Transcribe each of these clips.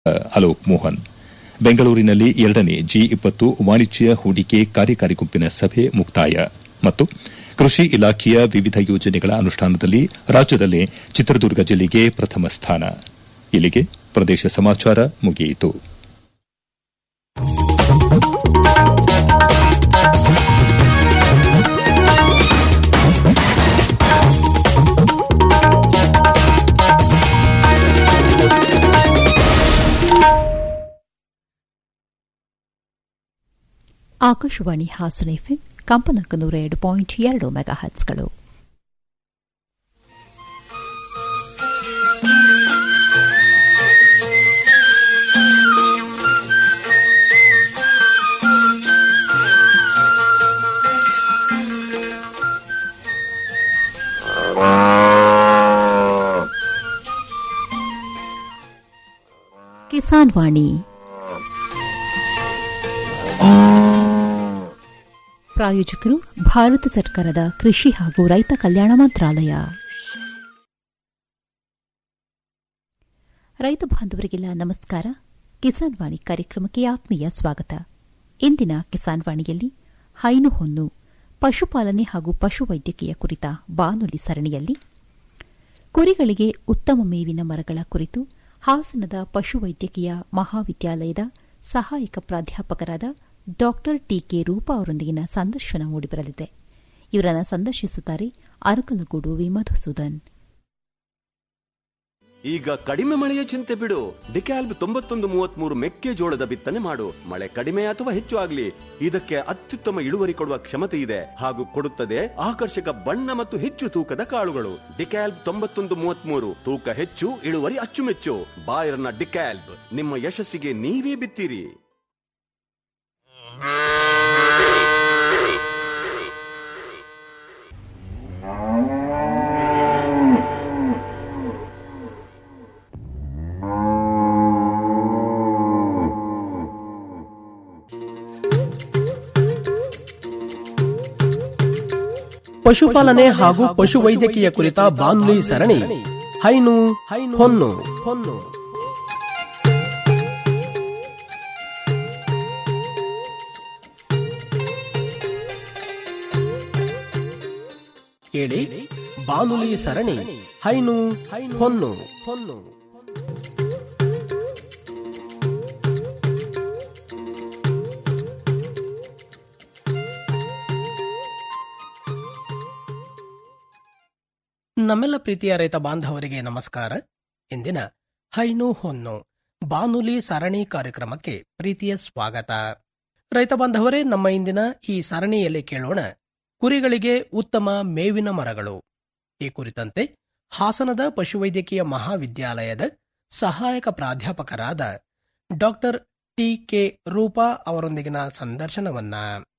ಅಲೋಕ್ ಮೋಹನ್ ಬೆಂಗಳೂರಿನಲ್ಲಿ ಎರಡನೇ ಜಿ ಇಪ್ಪತ್ತು ವಾಣಿಜ್ಯ ಹೂಡಿಕೆ ಕಾರ್ಯಕಾರಿ ಗುಂಪಿನ ಸಭೆ ಮುಕ್ತಾಯ ಮತ್ತು ಕೃಷಿ ಇಲಾಖೆಯ ವಿವಿಧ ಯೋಜನೆಗಳ ಅನುಷ್ಠಾನದಲ್ಲಿ ರಾಜ್ಯದಲ್ಲೇ ಚಿತ್ರದುರ್ಗ ಜಿಲ್ಲೆಗೆ ಪ್ರಥಮ ಸ್ಥಾನ ಇಲ್ಲಿಗೆ ಪ್ರದೇಶ ಸಮಾಚಾರ ಮುಗಿಯಿತು ಆಕಾಶವಾಣಿ ಹಾಸನ ಎಫ್ಎಂ ಕಂಪನಾಂಕ ನೂರ ಎರಡು ಪಾಯಿಂಟ್ ಎರಡು ಮೆಗಾ ಹರ್ಟ್ಸ್ಗಳು ಕಿಸಾನ್ ವಾಣಿ ಪ್ರಾಯೋಜಕರು ಭಾರತ ಸರ್ಕಾರದ ಕೃಷಿ ಹಾಗೂ ರೈತ ಕಲ್ಯಾಣ ಮಂತ್ರಾಲಯ ರೈತ ಬಾಂಧವರಿಗೆಲ್ಲ ನಮಸ್ಕಾರ ಕಿಸಾನ್ ವಾಣಿ ಕಾರ್ಯಕ್ರಮಕ್ಕೆ ಆತ್ಮೀಯ ಸ್ವಾಗತ ಇಂದಿನ ಕಿಸಾನ್ ವಾಣಿಯಲ್ಲಿ ಹೈನು ಹೊನ್ನು ಪಶುಪಾಲನೆ ಹಾಗೂ ಪಶುವೈದ್ಯಕೀಯ ಕುರಿತ ಬಾನುಲಿ ಸರಣಿಯಲ್ಲಿ ಕುರಿಗಳಿಗೆ ಉತ್ತಮ ಮೇವಿನ ಮರಗಳ ಕುರಿತು ಹಾಸನದ ಪಶುವೈದ್ಯಕೀಯ ಮಹಾವಿದ್ಯಾಲಯದ ಸಹಾಯಕ ಪ್ರಾಧ್ಯಾಪಕರಾದ ಡಾಕ್ಟರ್ ಟಿಕೆ ರೂಪಾ ಅವರೊಂದಿಗಿನ ಸಂದರ್ಶನ ಮೂಡಿಬರಲಿದೆ ಇವರನ್ನು ಸಂದರ್ಶಿಸುತ್ತಾರೆ ಅರಕಲಗೂಡು ವಿ ಮಧುಸೂದನ್ ಈಗ ಕಡಿಮೆ ಮಳೆಯ ಚಿಂತೆ ಬಿಡು ಡಿಕ್ಯಾಲ್ಬ್ ತೊಂಬತ್ತೊಂದು ಮೂವತ್ಮೂರು ಮೆಕ್ಕೆಜೋಳದ ಬಿತ್ತನೆ ಮಾಡು ಮಳೆ ಕಡಿಮೆ ಅಥವಾ ಹೆಚ್ಚು ಆಗ್ಲಿ ಇದಕ್ಕೆ ಅತ್ಯುತ್ತಮ ಇಳುವರಿ ಕೊಡುವ ಕ್ಷಮತೆ ಇದೆ ಹಾಗೂ ಕೊಡುತ್ತದೆ ಆಕರ್ಷಕ ಬಣ್ಣ ಮತ್ತು ಹೆಚ್ಚು ತೂಕದ ಕಾಳುಗಳು ಡಿಕ್ಯಾಲ್ಬ್ ತೊಂಬತ್ತೊಂದು ಮೂವತ್ಮೂರು ತೂಕ ಹೆಚ್ಚು ಇಳುವರಿ ಅಚ್ಚುಮೆಚ್ಚು ಬಾಯರ್ನ ಡಿಕ್ಯಾಲ್ಬ್ ನಿಮ್ಮ ಯಶಸ್ಸಿಗೆ ನೀವೇ ಬಿತ್ತೀರಿ ಪಶುಪಾಲನೆ ಹಾಗೂ ಪಶುವೈದ್ಯಕೀಯ ಕುರಿತ ಬಾನುಲಿ ಸರಣಿ ಹೈನು ಹೊನ್ನು ಹೊನ್ನು ಕೇಳಿ ಬಾನುಲಿ ಸರಣಿ ಹೈನು ಹೊನ್ನು ಹೊನ್ನು ನಮ್ಮೆಲ್ಲ ಪ್ರೀತಿಯ ರೈತ ಬಾಂಧವರಿಗೆ ನಮಸ್ಕಾರ ಇಂದಿನ ಹೈನು ಹೊನ್ನು ಬಾನುಲಿ ಸರಣಿ ಕಾರ್ಯಕ್ರಮಕ್ಕೆ ಪ್ರೀತಿಯ ಸ್ವಾಗತ ರೈತ ಬಾಂಧವರೇ ನಮ್ಮ ಇಂದಿನ ಈ ಸರಣಿಯಲ್ಲಿ ಕೇಳೋಣ ಕುರಿಗಳಿಗೆ ಉತ್ತಮ ಮೇವಿನ ಮರಗಳು ಈ ಕುರಿತಂತೆ ಹಾಸನದ ಪಶುವೈದ್ಯಕೀಯ ಮಹಾವಿದ್ಯಾಲಯದ ಸಹಾಯಕ ಪ್ರಾಧ್ಯಾಪಕರಾದ ಡಾಕ್ಟರ್ ಟಿ ಕೆ ರೂಪಾ ಅವರೊಂದಿಗಿನ ಸಂದರ್ಶನವನ್ನ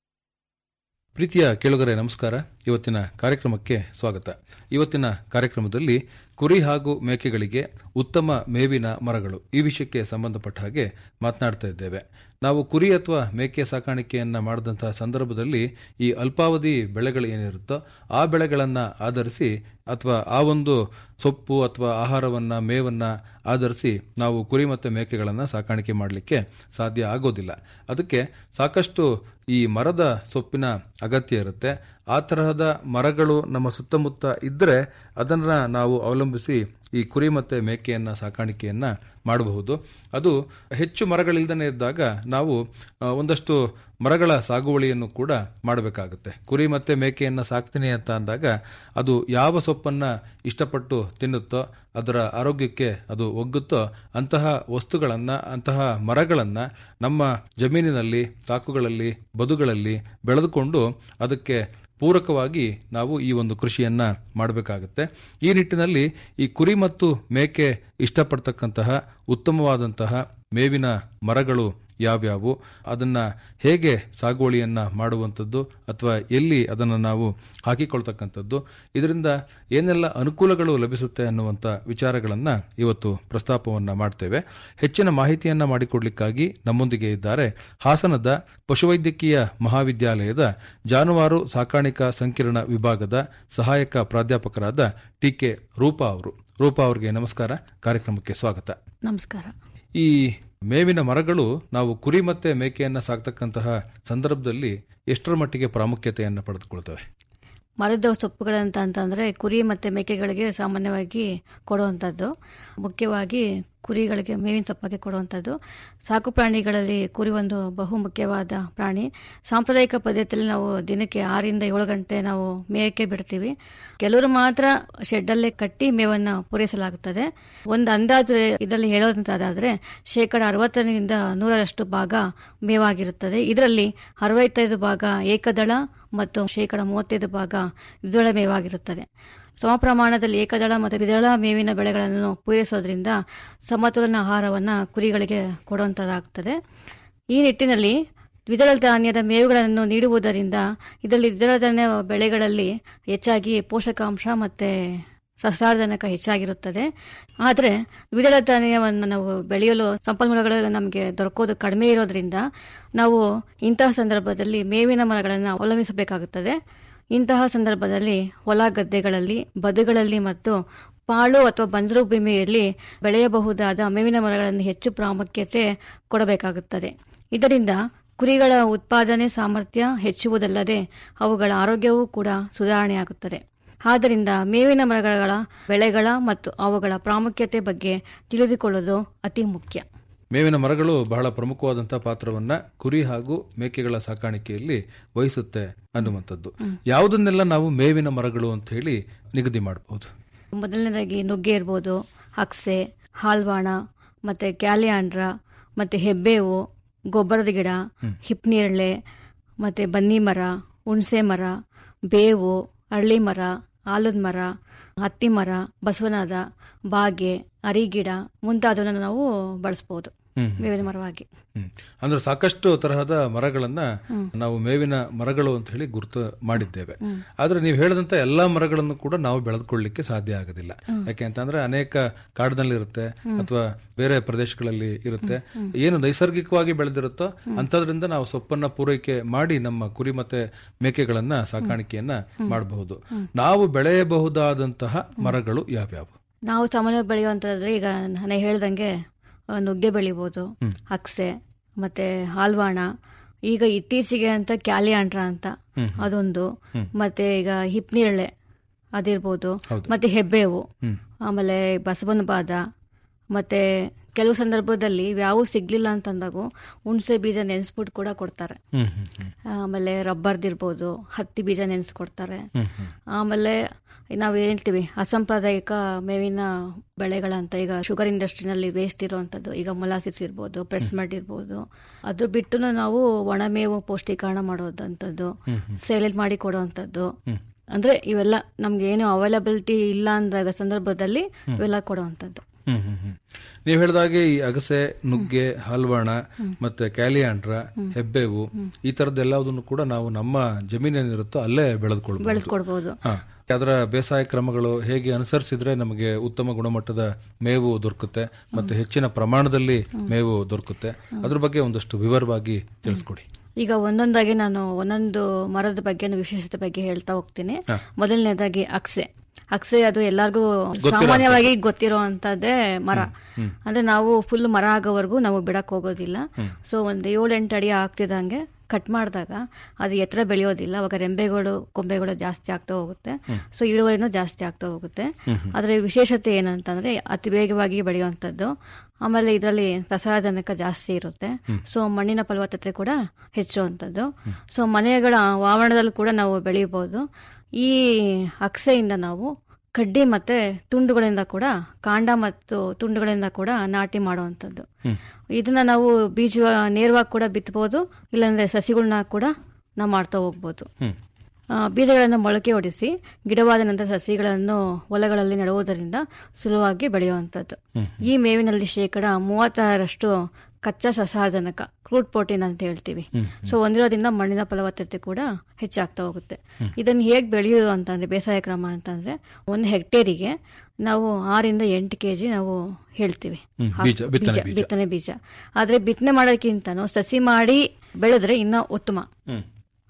ಪ್ರೀತಿಯ ಕೇಳುಗರೆ ನಮಸ್ಕಾರ ಇವತ್ತಿನ ಕಾರ್ಯಕ್ರಮಕ್ಕೆ ಸ್ವಾಗತ ಇವತ್ತಿನ ಕಾರ್ಯಕ್ರಮದಲ್ಲಿ ಕುರಿ ಹಾಗೂ ಮೇಕೆಗಳಿಗೆ ಉತ್ತಮ ಮೇವಿನ ಮರಗಳು ಈ ವಿಷಯಕ್ಕೆ ಸಂಬಂಧಪಟ್ಟ ಹಾಗೆ ಮಾತನಾಡ್ತಾ ಇದ್ದೇವೆ ನಾವು ಕುರಿ ಅಥವಾ ಮೇಕೆ ಸಾಕಾಣಿಕೆಯನ್ನ ಮಾಡಿದಂತಹ ಸಂದರ್ಭದಲ್ಲಿ ಈ ಅಲ್ಪಾವಧಿ ಬೆಳೆಗಳು ಏನಿರುತ್ತೋ ಆ ಬೆಳೆಗಳನ್ನ ಆಧರಿಸಿ ಅಥವಾ ಆ ಒಂದು ಸೊಪ್ಪು ಅಥವಾ ಆಹಾರವನ್ನ ಮೇವನ್ನ ಆಧರಿಸಿ ನಾವು ಕುರಿ ಮತ್ತು ಮೇಕೆಗಳನ್ನ ಸಾಕಾಣಿಕೆ ಮಾಡಲಿಕ್ಕೆ ಸಾಧ್ಯ ಆಗೋದಿಲ್ಲ ಅದಕ್ಕೆ ಸಾಕಷ್ಟು ಈ ಮರದ ಸೊಪ್ಪಿನ ಅಗತ್ಯ ಇರುತ್ತೆ ಆ ತರಹದ ಮರಗಳು ನಮ್ಮ ಸುತ್ತಮುತ್ತ ಇದ್ದರೆ ಅದನ್ನ ನಾವು ಅವಲಂಬಿಸಿ ಈ ಕುರಿ ಮತ್ತೆ ಮೇಕೆಯನ್ನ ಸಾಕಾಣಿಕೆಯನ್ನ ಮಾಡಬಹುದು ಅದು ಹೆಚ್ಚು ಮರಗಳಿಲ್ದನೆ ಇದ್ದಾಗ ನಾವು ಆ, ಒಂದಷ್ಟು ಮರಗಳ ಸಾಗುವಳಿಯನ್ನು ಕೂಡ ಮಾಡಬೇಕಾಗುತ್ತೆ ಕುರಿ ಮತ್ತೆ ಮೇಕೆಯನ್ನ ಸಾಕ್ತೀನಿ ಅಂತ ಅಂದಾಗ ಅದು ಯಾವ ಸೊಪ್ಪನ್ನ ಇಷ್ಟಪಟ್ಟು ತಿನ್ನುತ್ತೋ ಅದರ ಆರೋಗ್ಯಕ್ಕೆ ಅದು ಒಗ್ಗುತ್ತೋ ಅಂತಹ ವಸ್ತುಗಳನ್ನ ಅಂತಹ ಮರಗಳನ್ನ ನಮ್ಮ ಜಮೀನಿನಲ್ಲಿ ತಾಕುಗಳಲ್ಲಿ ಬದುಗಳಲ್ಲಿ ಬೆಳೆದುಕೊಂಡು ಅದಕ್ಕೆ ಪೂರಕವಾಗಿ ನಾವು ಈ ಒಂದು ಕೃಷಿಯನ್ನ ಮಾಡಬೇಕಾಗುತ್ತೆ ಈ ನಿಟ್ಟಿನಲ್ಲಿ ಈ ಕುರಿ ಮತ್ತು ಮೇಕೆ ಇಷ್ಟಪಡ್ತಕ್ಕಂತಹ ಉತ್ತಮವಾದಂತಹ ಮೇವಿನ ಮರಗಳು ಯಾವ್ಯಾವು ಅದನ್ನ ಹೇಗೆ ಸಾಗುವಳಿಯನ್ನ ಮಾಡುವಂಥದ್ದು ಅಥವಾ ಎಲ್ಲಿ ಅದನ್ನು ನಾವು ಹಾಕಿಕೊಳ್ತಕ್ಕಂಥದ್ದು ಇದರಿಂದ ಏನೆಲ್ಲ ಅನುಕೂಲಗಳು ಲಭಿಸುತ್ತೆ ಅನ್ನುವಂಥ ವಿಚಾರಗಳನ್ನ ಇವತ್ತು ಪ್ರಸ್ತಾಪವನ್ನ ಮಾಡ್ತೇವೆ ಹೆಚ್ಚಿನ ಮಾಹಿತಿಯನ್ನ ಮಾಡಿಕೊಡ್ಲಿಕ್ಕಾಗಿ ನಮ್ಮೊಂದಿಗೆ ಇದ್ದಾರೆ ಹಾಸನದ ಪಶುವೈದ್ಯಕೀಯ ಮಹಾವಿದ್ಯಾಲಯದ ಜಾನುವಾರು ಸಾಕಾಣಿಕಾ ಸಂಕಿರಣ ವಿಭಾಗದ ಸಹಾಯಕ ಪ್ರಾಧ್ಯಾಪಕರಾದ ಟಿ ಕೆ ರೂಪಾ ಅವರು ರೂಪಾ ಅವರಿಗೆ ನಮಸ್ಕಾರ ಕಾರ್ಯಕ್ರಮಕ್ಕೆ ಸ್ವಾಗತ ನಮಸ್ಕಾರ ಈ ಮೇವಿನ ಮರಗಳು ನಾವು ಕುರಿ ಮತ್ತೆ ಮೇಕೆಯನ್ನ ಸಾಕ್ತಕ್ಕಂತಹ ಸಂದರ್ಭದಲ್ಲಿ ಎಷ್ಟರ ಮಟ್ಟಿಗೆ ಪ್ರಾಮುಖ್ಯತೆಯನ್ನು ಪಡೆದುಕೊಳ್ತವೆ ಮರದ ಸೊಪ್ಪುಗಳಂತ ಅಂತಂದ್ರೆ ಕುರಿ ಮತ್ತೆ ಮೇಕೆಗಳಿಗೆ ಸಾಮಾನ್ಯವಾಗಿ ಕೊಡುವಂಥದ್ದು ಮುಖ್ಯವಾಗಿ ಕುರಿಗಳಿಗೆ ಮೇವಿನ ಸೊಪ್ಪಾಗಿ ಕೊಡುವಂಥದ್ದು ಸಾಕು ಪ್ರಾಣಿಗಳಲ್ಲಿ ಕುರಿ ಒಂದು ಬಹು ಮುಖ್ಯವಾದ ಪ್ರಾಣಿ ಸಾಂಪ್ರದಾಯಿಕ ಪದ್ಧತಿಯಲ್ಲಿ ನಾವು ದಿನಕ್ಕೆ ಆರಿಂದ ಏಳು ಗಂಟೆ ನಾವು ಮೇಯಕ್ಕೆ ಬಿಡ್ತೀವಿ ಕೆಲವರು ಮಾತ್ರ ಶೆಡ್ಡಲ್ಲೇ ಕಟ್ಟಿ ಮೇವನ್ನು ಪೂರೈಸಲಾಗುತ್ತದೆ ಒಂದು ಅಂದಾಜು ಇದರಲ್ಲಿ ಹೇಳೋದಂತಾದ್ರೆ ಶೇಕಡ ಅರವತ್ತರಿಂದ ನೂರರಷ್ಟು ಭಾಗ ಮೇವಾಗಿರುತ್ತದೆ ಇದರಲ್ಲಿ ಅರವತ್ತೈದು ಭಾಗ ಏಕದಳ ಮತ್ತು ಶೇಕಡ ಮೂವತ್ತೈದು ಭಾಗ ದ್ವಿದಳ ಮೇವಾಗಿರುತ್ತದೆ ಸಮ ಪ್ರಮಾಣದಲ್ಲಿ ಏಕದಳ ಮತ್ತು ದ್ವಿದಳ ಮೇವಿನ ಬೆಳೆಗಳನ್ನು ಪೂರೈಸೋದ್ರಿಂದ ಸಮತೋಲನ ಆಹಾರವನ್ನು ಕುರಿಗಳಿಗೆ ಕೊಡುವಂಥದ್ದಾಗ್ತದೆ ಈ ನಿಟ್ಟಿನಲ್ಲಿ ದ್ವಿದಳ ಧಾನ್ಯದ ಮೇವುಗಳನ್ನು ನೀಡುವುದರಿಂದ ಇದರಲ್ಲಿ ದ್ವಿದಳ ಧಾನ್ಯ ಬೆಳೆಗಳಲ್ಲಿ ಹೆಚ್ಚಾಗಿ ಪೋಷಕಾಂಶ ಮತ್ತು ಸಸಾರಜನಕ ಹೆಚ್ಚಾಗಿರುತ್ತದೆ ಆದರೆ ದ್ವಿದಳ ಧಾನ್ಯವನ್ನು ನಾವು ಬೆಳೆಯಲು ಸಂಪನ್ಮೂಲಗಳು ನಮಗೆ ದೊರಕೋದು ಕಡಿಮೆ ಇರೋದ್ರಿಂದ ನಾವು ಇಂತಹ ಸಂದರ್ಭದಲ್ಲಿ ಮೇವಿನ ಮರಗಳನ್ನು ಅವಲಂಬಿಸಬೇಕಾಗುತ್ತದೆ ಇಂತಹ ಸಂದರ್ಭದಲ್ಲಿ ಹೊಲ ಗದ್ದೆಗಳಲ್ಲಿ ಬದುಗಳಲ್ಲಿ ಮತ್ತು ಪಾಳು ಅಥವಾ ಬಂಜರು ಭೂಮಿಯಲ್ಲಿ ಬೆಳೆಯಬಹುದಾದ ಮೇವಿನ ಮರಗಳನ್ನು ಹೆಚ್ಚು ಪ್ರಾಮುಖ್ಯತೆ ಕೊಡಬೇಕಾಗುತ್ತದೆ ಇದರಿಂದ ಕುರಿಗಳ ಉತ್ಪಾದನೆ ಸಾಮರ್ಥ್ಯ ಹೆಚ್ಚುವುದಲ್ಲದೆ ಅವುಗಳ ಆರೋಗ್ಯವೂ ಕೂಡ ಸುಧಾರಣೆಯಾಗುತ್ತದೆ ಆದ್ದರಿಂದ ಮೇವಿನ ಮರಗಳ ಬೆಳೆಗಳ ಮತ್ತು ಅವುಗಳ ಪ್ರಾಮುಖ್ಯತೆ ಬಗ್ಗೆ ತಿಳಿದುಕೊಳ್ಳುವುದು ಅತಿ ಮುಖ್ಯ ಮೇವಿನ ಮರಗಳು ಬಹಳ ಪ್ರಮುಖವಾದಂತಹ ಪಾತ್ರವನ್ನ ಕುರಿ ಹಾಗೂ ಮೇಕೆಗಳ ಸಾಕಾಣಿಕೆಯಲ್ಲಿ ವಹಿಸುತ್ತೆ ಅನ್ನುವಂಥದ್ದು ಯಾವುದನ್ನೆಲ್ಲ ನಾವು ಮೇವಿನ ಮರಗಳು ಅಂತ ಹೇಳಿ ನಿಗದಿ ಮಾಡಬಹುದು ಮೊದಲನೇದಾಗಿ ನುಗ್ಗೆ ಇರ್ಬೋದು ಅಕ್ಸೆ ಹಾಲ್ವಾಣ ಮತ್ತೆ ಕ್ಯಾಲಿಯಾಂಡ್ರ ಮತ್ತೆ ಹೆಬ್ಬೇವು ಗೊಬ್ಬರದ ಗಿಡ ಹಿಪ್ನೇರಳೆ ಮತ್ತೆ ಬನ್ನಿ ಮರ ಹುಣಸೆ ಮರ ಬೇವು ಅರಳಿ ಮರ ಆಲದ ಮರ ಹತ್ತಿ ಮರ ಬಸವನಾದ ಬಾಗೆ ಅರಿಗಿಡ ಮುಂತಾದವನ್ನು ನಾವು ಬಳಸಬಹುದು ಮೇವಿನ ಮರವಾಗಿ ಹ್ಮ್. ಅಂದ್ರೆ ಸಾಕಷ್ಟು ತರಹದ ಮರಗಳನ್ನ ನಾವು ಮೇವಿನ ಮರಗಳು ಅಂತ ಹೇಳಿ ಗುರುತು ಮಾಡಿದ್ದೇವೆ ಆದ್ರೆ ನೀವು ಹೇಳಿದಂತ ಎಲ್ಲಾ ಮರಗಳನ್ನು ಕೂಡ ನಾವು ಬೆಳೆದುಕೊಳ್ಳಿಕ್ಕೆ ಸಾಧ್ಯ ಆಗೋದಿಲ್ಲ ಯಾಕೆ ಅಂತಂದ್ರೆ ಅನೇಕ ಕಾಡಿನಲ್ಲಿರುತ್ತೆ ಅಥವಾ ಬೇರೆ ಪ್ರದೇಶಗಳಲ್ಲಿ ಇರುತ್ತೆ ಏನು ನೈಸರ್ಗಿಕವಾಗಿ ಬೆಳೆದಿರುತ್ತೋ ಅಂತದ್ರಿಂದ ನಾವು ಸೊಪ್ಪನ್ನ ಪೂರೈಕೆ ಮಾಡಿ ನಮ್ಮ ಕುರಿ ಮತ್ತೆ ಮೇಕೆಗಳನ್ನ ಸಾಕಾಣಿಕೆಯನ್ನ ಮಾಡಬಹುದು ನಾವು ಬೆಳೆಯಬಹುದಾದಂತಹ ಮರಗಳು ಯಾವ್ಯಾವು ನಾವು ಸಾಮಾನ್ಯವಾಗಿ ಬೆಳೆಯುವಂತಂದ್ರೆ ಈಗ ನಾನು ಹೇಳ್ದಂಗೆ ಆ, ನುಗ್ಗೆ ಬೆಳಿಬೋದು ಅಕ್ಸೆ ಮತ್ತೆ ಹಾಲ್ವಾಣ ಈಗ ಇತ್ತೀಚೆಗೆ ಅಂತ ಕ್ಯಾಲಿಯಾಂಡ್ರ ಅಂತ ಅದೊಂದು ಮತ್ತೆ ಈಗ ಹಿಪ್ನಿರಳೆ ಅದಿರ್ಬೋದು ಮತ್ತೆ ಹೆಬ್ಬೇವು ಆಮೇಲೆ ಬಸವನ ಬಾದ ಮತ್ತೆ ಕೆಲವು ಸಂದರ್ಭದಲ್ಲಿ ಯಾವೂ ಸಿಗ್ಲಿಲ್ಲ ಅಂತಂದಾಗ ಹುಣಸೆ ಬೀಜ ನೆನೆಸ್ಬಿಟ್ಟು ಕೂಡ ಕೊಡ್ತಾರೆ ಹ್ಮ್ ಹ್ಮ್ ಹ್ಮ್ ಆಮೇಲೆ ರಬ್ಬರ್ದಿರ್ಬೋದು ಹತ್ತಿ ಬೀಜ ನೆನೆಸ್ಕೊಡ್ತಾರೆ ಹ್ಮ್ ಹ್ಮ್ ಆಮೇಲೆ ನಾವು ಹೇಳ್ತೀವಿ ಅಸಾಂಪ್ರದಾಯಿಕ ಮೇವಿನ ಬೆಳೆಗಳಂತ ಈಗ ಶುಗರ್ ಇಂಡಸ್ಟ್ರಿನಲ್ಲಿ ವೇಸ್ಟ್ ಇರುವಂತದ್ದು ಈಗ ಮೊಲಾಸಿಸ್ ಇರ್ಬೋದು ಪ್ರೆಸ್ಮೆಡ್ ಇರ್ಬೋದು ಅದ್ರ ಬಿಟ್ಟು ನಾವು ಒಣಮೇವು ಪೌಷ್ಟಿಕರಣ ಮಾಡೋದಂಥದ್ದು ಸೇಲ್ ಮಾಡಿ ಕೊಡುವಂಥದ್ದು ಅಂದ್ರೆ ಇವೆಲ್ಲ ನಮ್ಗೆ ಏನು ಅವೈಲಬಿಲಿಟಿ ಇಲ್ಲ ಅಂದಾಗ ಸಂದರ್ಭದಲ್ಲಿ ಇವೆಲ್ಲ ಕೊಡುವಂಥದ್ದು ಹ್ಮ್ ಹ್ಮ್ ಹ್ಮ್ ನೀವು ಹೇಳಿದಾಗೆ ಈ ಅಗಸೆ ನುಗ್ಗೆ ಹಲ್ವಾಣ ಮತ್ತೆ ಕ್ಯಾಲಿಯಾಂಡ್ರ ಹೆಬ್ಬೇವು ಈ ತರದ್ದೆಲ್ಲದನ್ನು ಕೂಡ ನಾವು ನಮ್ಮ ಜಮೀನೇನಿರುತ್ತೋ ಅಲ್ಲೇ ಬೆಳೆದುಕೊಳ್ಬಹುದು ಬೆಳೆಸ್ಕೊಡ್ಬೋದು ಹಾ ಅದರ ಬೇಸಾಯ ಕ್ರಮಗಳು ಹೇಗೆ ಅನುಸರಿಸಿದ್ರೆ ನಮಗೆ ಉತ್ತಮ ಗುಣಮಟ್ಟದ ಮೇವು ದೊರಕುತ್ತೆ ಮತ್ತೆ ಹೆಚ್ಚಿನ ಪ್ರಮಾಣದಲ್ಲಿ ಮೇವು ದೊರಕುತ್ತೆ ಅದ್ರ ಬಗ್ಗೆ ಒಂದಷ್ಟು ವಿವರವಾಗಿ ತಿಳಿಸ್ಕೊಡಿ ಈಗ ಒಂದೊಂದಾಗಿ ನಾನು ಒಂದೊಂದು ಮರದ ಬಗ್ಗೆ ವಿಶೇಷತೆ ಬಗ್ಗೆ ಹೇಳ್ತಾ ಹೋಗ್ತೀನಿ ಮೊದಲನೇದಾಗಿ ಅಕ್ಸೆ ಅಕ್ಸೆ ಅದು ಎಲ್ಲರಿಗೂ ಸಾಮಾನ್ಯವಾಗಿ ಗೊತ್ತಿರುವಂತದ್ದೇ ಮರ ಅಂದ್ರೆ ನಾವು ಫುಲ್ ಮರ ಆಗೋವರೆಗೂ ನಾವು ಬಿಡಕ್ ಹೋಗೋದಿಲ್ಲ ಸೊ ಒಂದ್ ಏಳು ಎಂಟು ಅಡಿ ಆಗ್ತಿದಂಗೆ ಕಟ್ ಮಾಡಿದಾಗ ಅದು ಎತ್ತರ ಬೆಳೆಯೋದಿಲ್ಲ ಅವಾಗ ರೆಂಬೆಗಳು ಕೊಂಬೆಗಳು ಜಾಸ್ತಿ ಆಗ್ತಾ ಹೋಗುತ್ತೆ ಸೊ ಇಳುವರಿನೂ ಜಾಸ್ತಿ ಆಗ್ತಾ ಹೋಗುತ್ತೆ ಅದರ ವಿಶೇಷತೆ ಏನಂತಂದ್ರೆ ಅತಿ ವೇಗವಾಗಿ ಬೆಳೆಯುವಂಥದ್ದು ಆಮೇಲೆ ಇದರಲ್ಲಿ ರಸಾಯನಕ ಜಾಸ್ತಿ ಇರುತ್ತೆ ಸೊ ಮಣ್ಣಿನ ಫಲವತ್ತತೆ ಕೂಡ ಹೆಚ್ಚುವಂಥದ್ದು ಸೊ ಮನೆಗಳ ಆವರಣದಲ್ಲೂ ಕೂಡ ನಾವು ಬೆಳೆಯಬಹುದು ಈ ಅಕ್ಸೆಯಿಂದ ನಾವು ಕಡ್ಡಿ ಮತ್ತೆ ತುಂಡುಗಳಿಂದ ಕೂಡ ಕಾಂಡ ಮತ್ತು ತುಂಡುಗಳಿಂದ ಕೂಡ ನಾಟಿ ಮಾಡುವಂಥದ್ದು ಇದನ್ನ ನಾವು ಬೀಜ ನೇರವಾಗಿ ಕೂಡ ಬಿತ್ತಬಹುದು ಇಲ್ಲಾಂದ್ರೆ ಸಸಿಗಳನ್ನ ಕೂಡ ನಾವು ಮಾಡ್ತಾ ಹೋಗ್ಬೋದು ಆ, ಬೀಜಗಳನ್ನು ಮೊಳಕೆ ಹೊಡಿಸಿ ಗಿಡವಾದ ನಂತರ ಸಸಿಗಳನ್ನು ಹೊಲಗಳಲ್ಲಿ ನೆಡುವುದರಿಂದ ಸುಲಭವಾಗಿ ಬೆಳೆಯುವಂಥದ್ದು ಈ ಮೇವಿನಲ್ಲಿ ಶೇಕಡ ಮೂವತ್ತಾರರಷ್ಟು ಕಚ್ಚಾ ಸಸಾರಜನಕ ಕ್ರೂಡ್ ಪ್ರೋಟೀನ್ ಅಂತ ಹೇಳ್ತೀವಿ ಸೊ ಒಂದಿರೋದ್ರಿಂದ ಮಣ್ಣಿನ ಫಲವತ್ತತೆ ಕೂಡ ಹೆಚ್ಚಾಗ್ತಾ ಹೋಗುತ್ತೆ ಇದನ್ನು ಹೇಗೆ ಬೆಳೆಯೋದು ಅಂತಂದ್ರೆ ಬೇಸಾಯ ಕ್ರಮ ಅಂತಂದ್ರೆ ಒಂದು ಹೆಕ್ಟೇರಿಗೆ ನಾವು ಆರಿಂದ ಎಂಟು ಕೆಜಿ ನಾವು ಹೇಳ್ತೀವಿ ಹಾಕ್- ಬೀಜ, ಬಿತ್ತನೆ ಬೀಜ, ಬೀಜ. ಬಿತ್ತನೆ ಬೀಜ ಆದ್ರೆ ಬಿತ್ತನೆ ಮಾಡೋಕ್ಕಿಂತನೂ ಸಸಿ ಮಾಡಿ ಬೆಳೆದ್ರೆ ಇನ್ನೂ ಉತ್ತಮ ಹ್ಮ್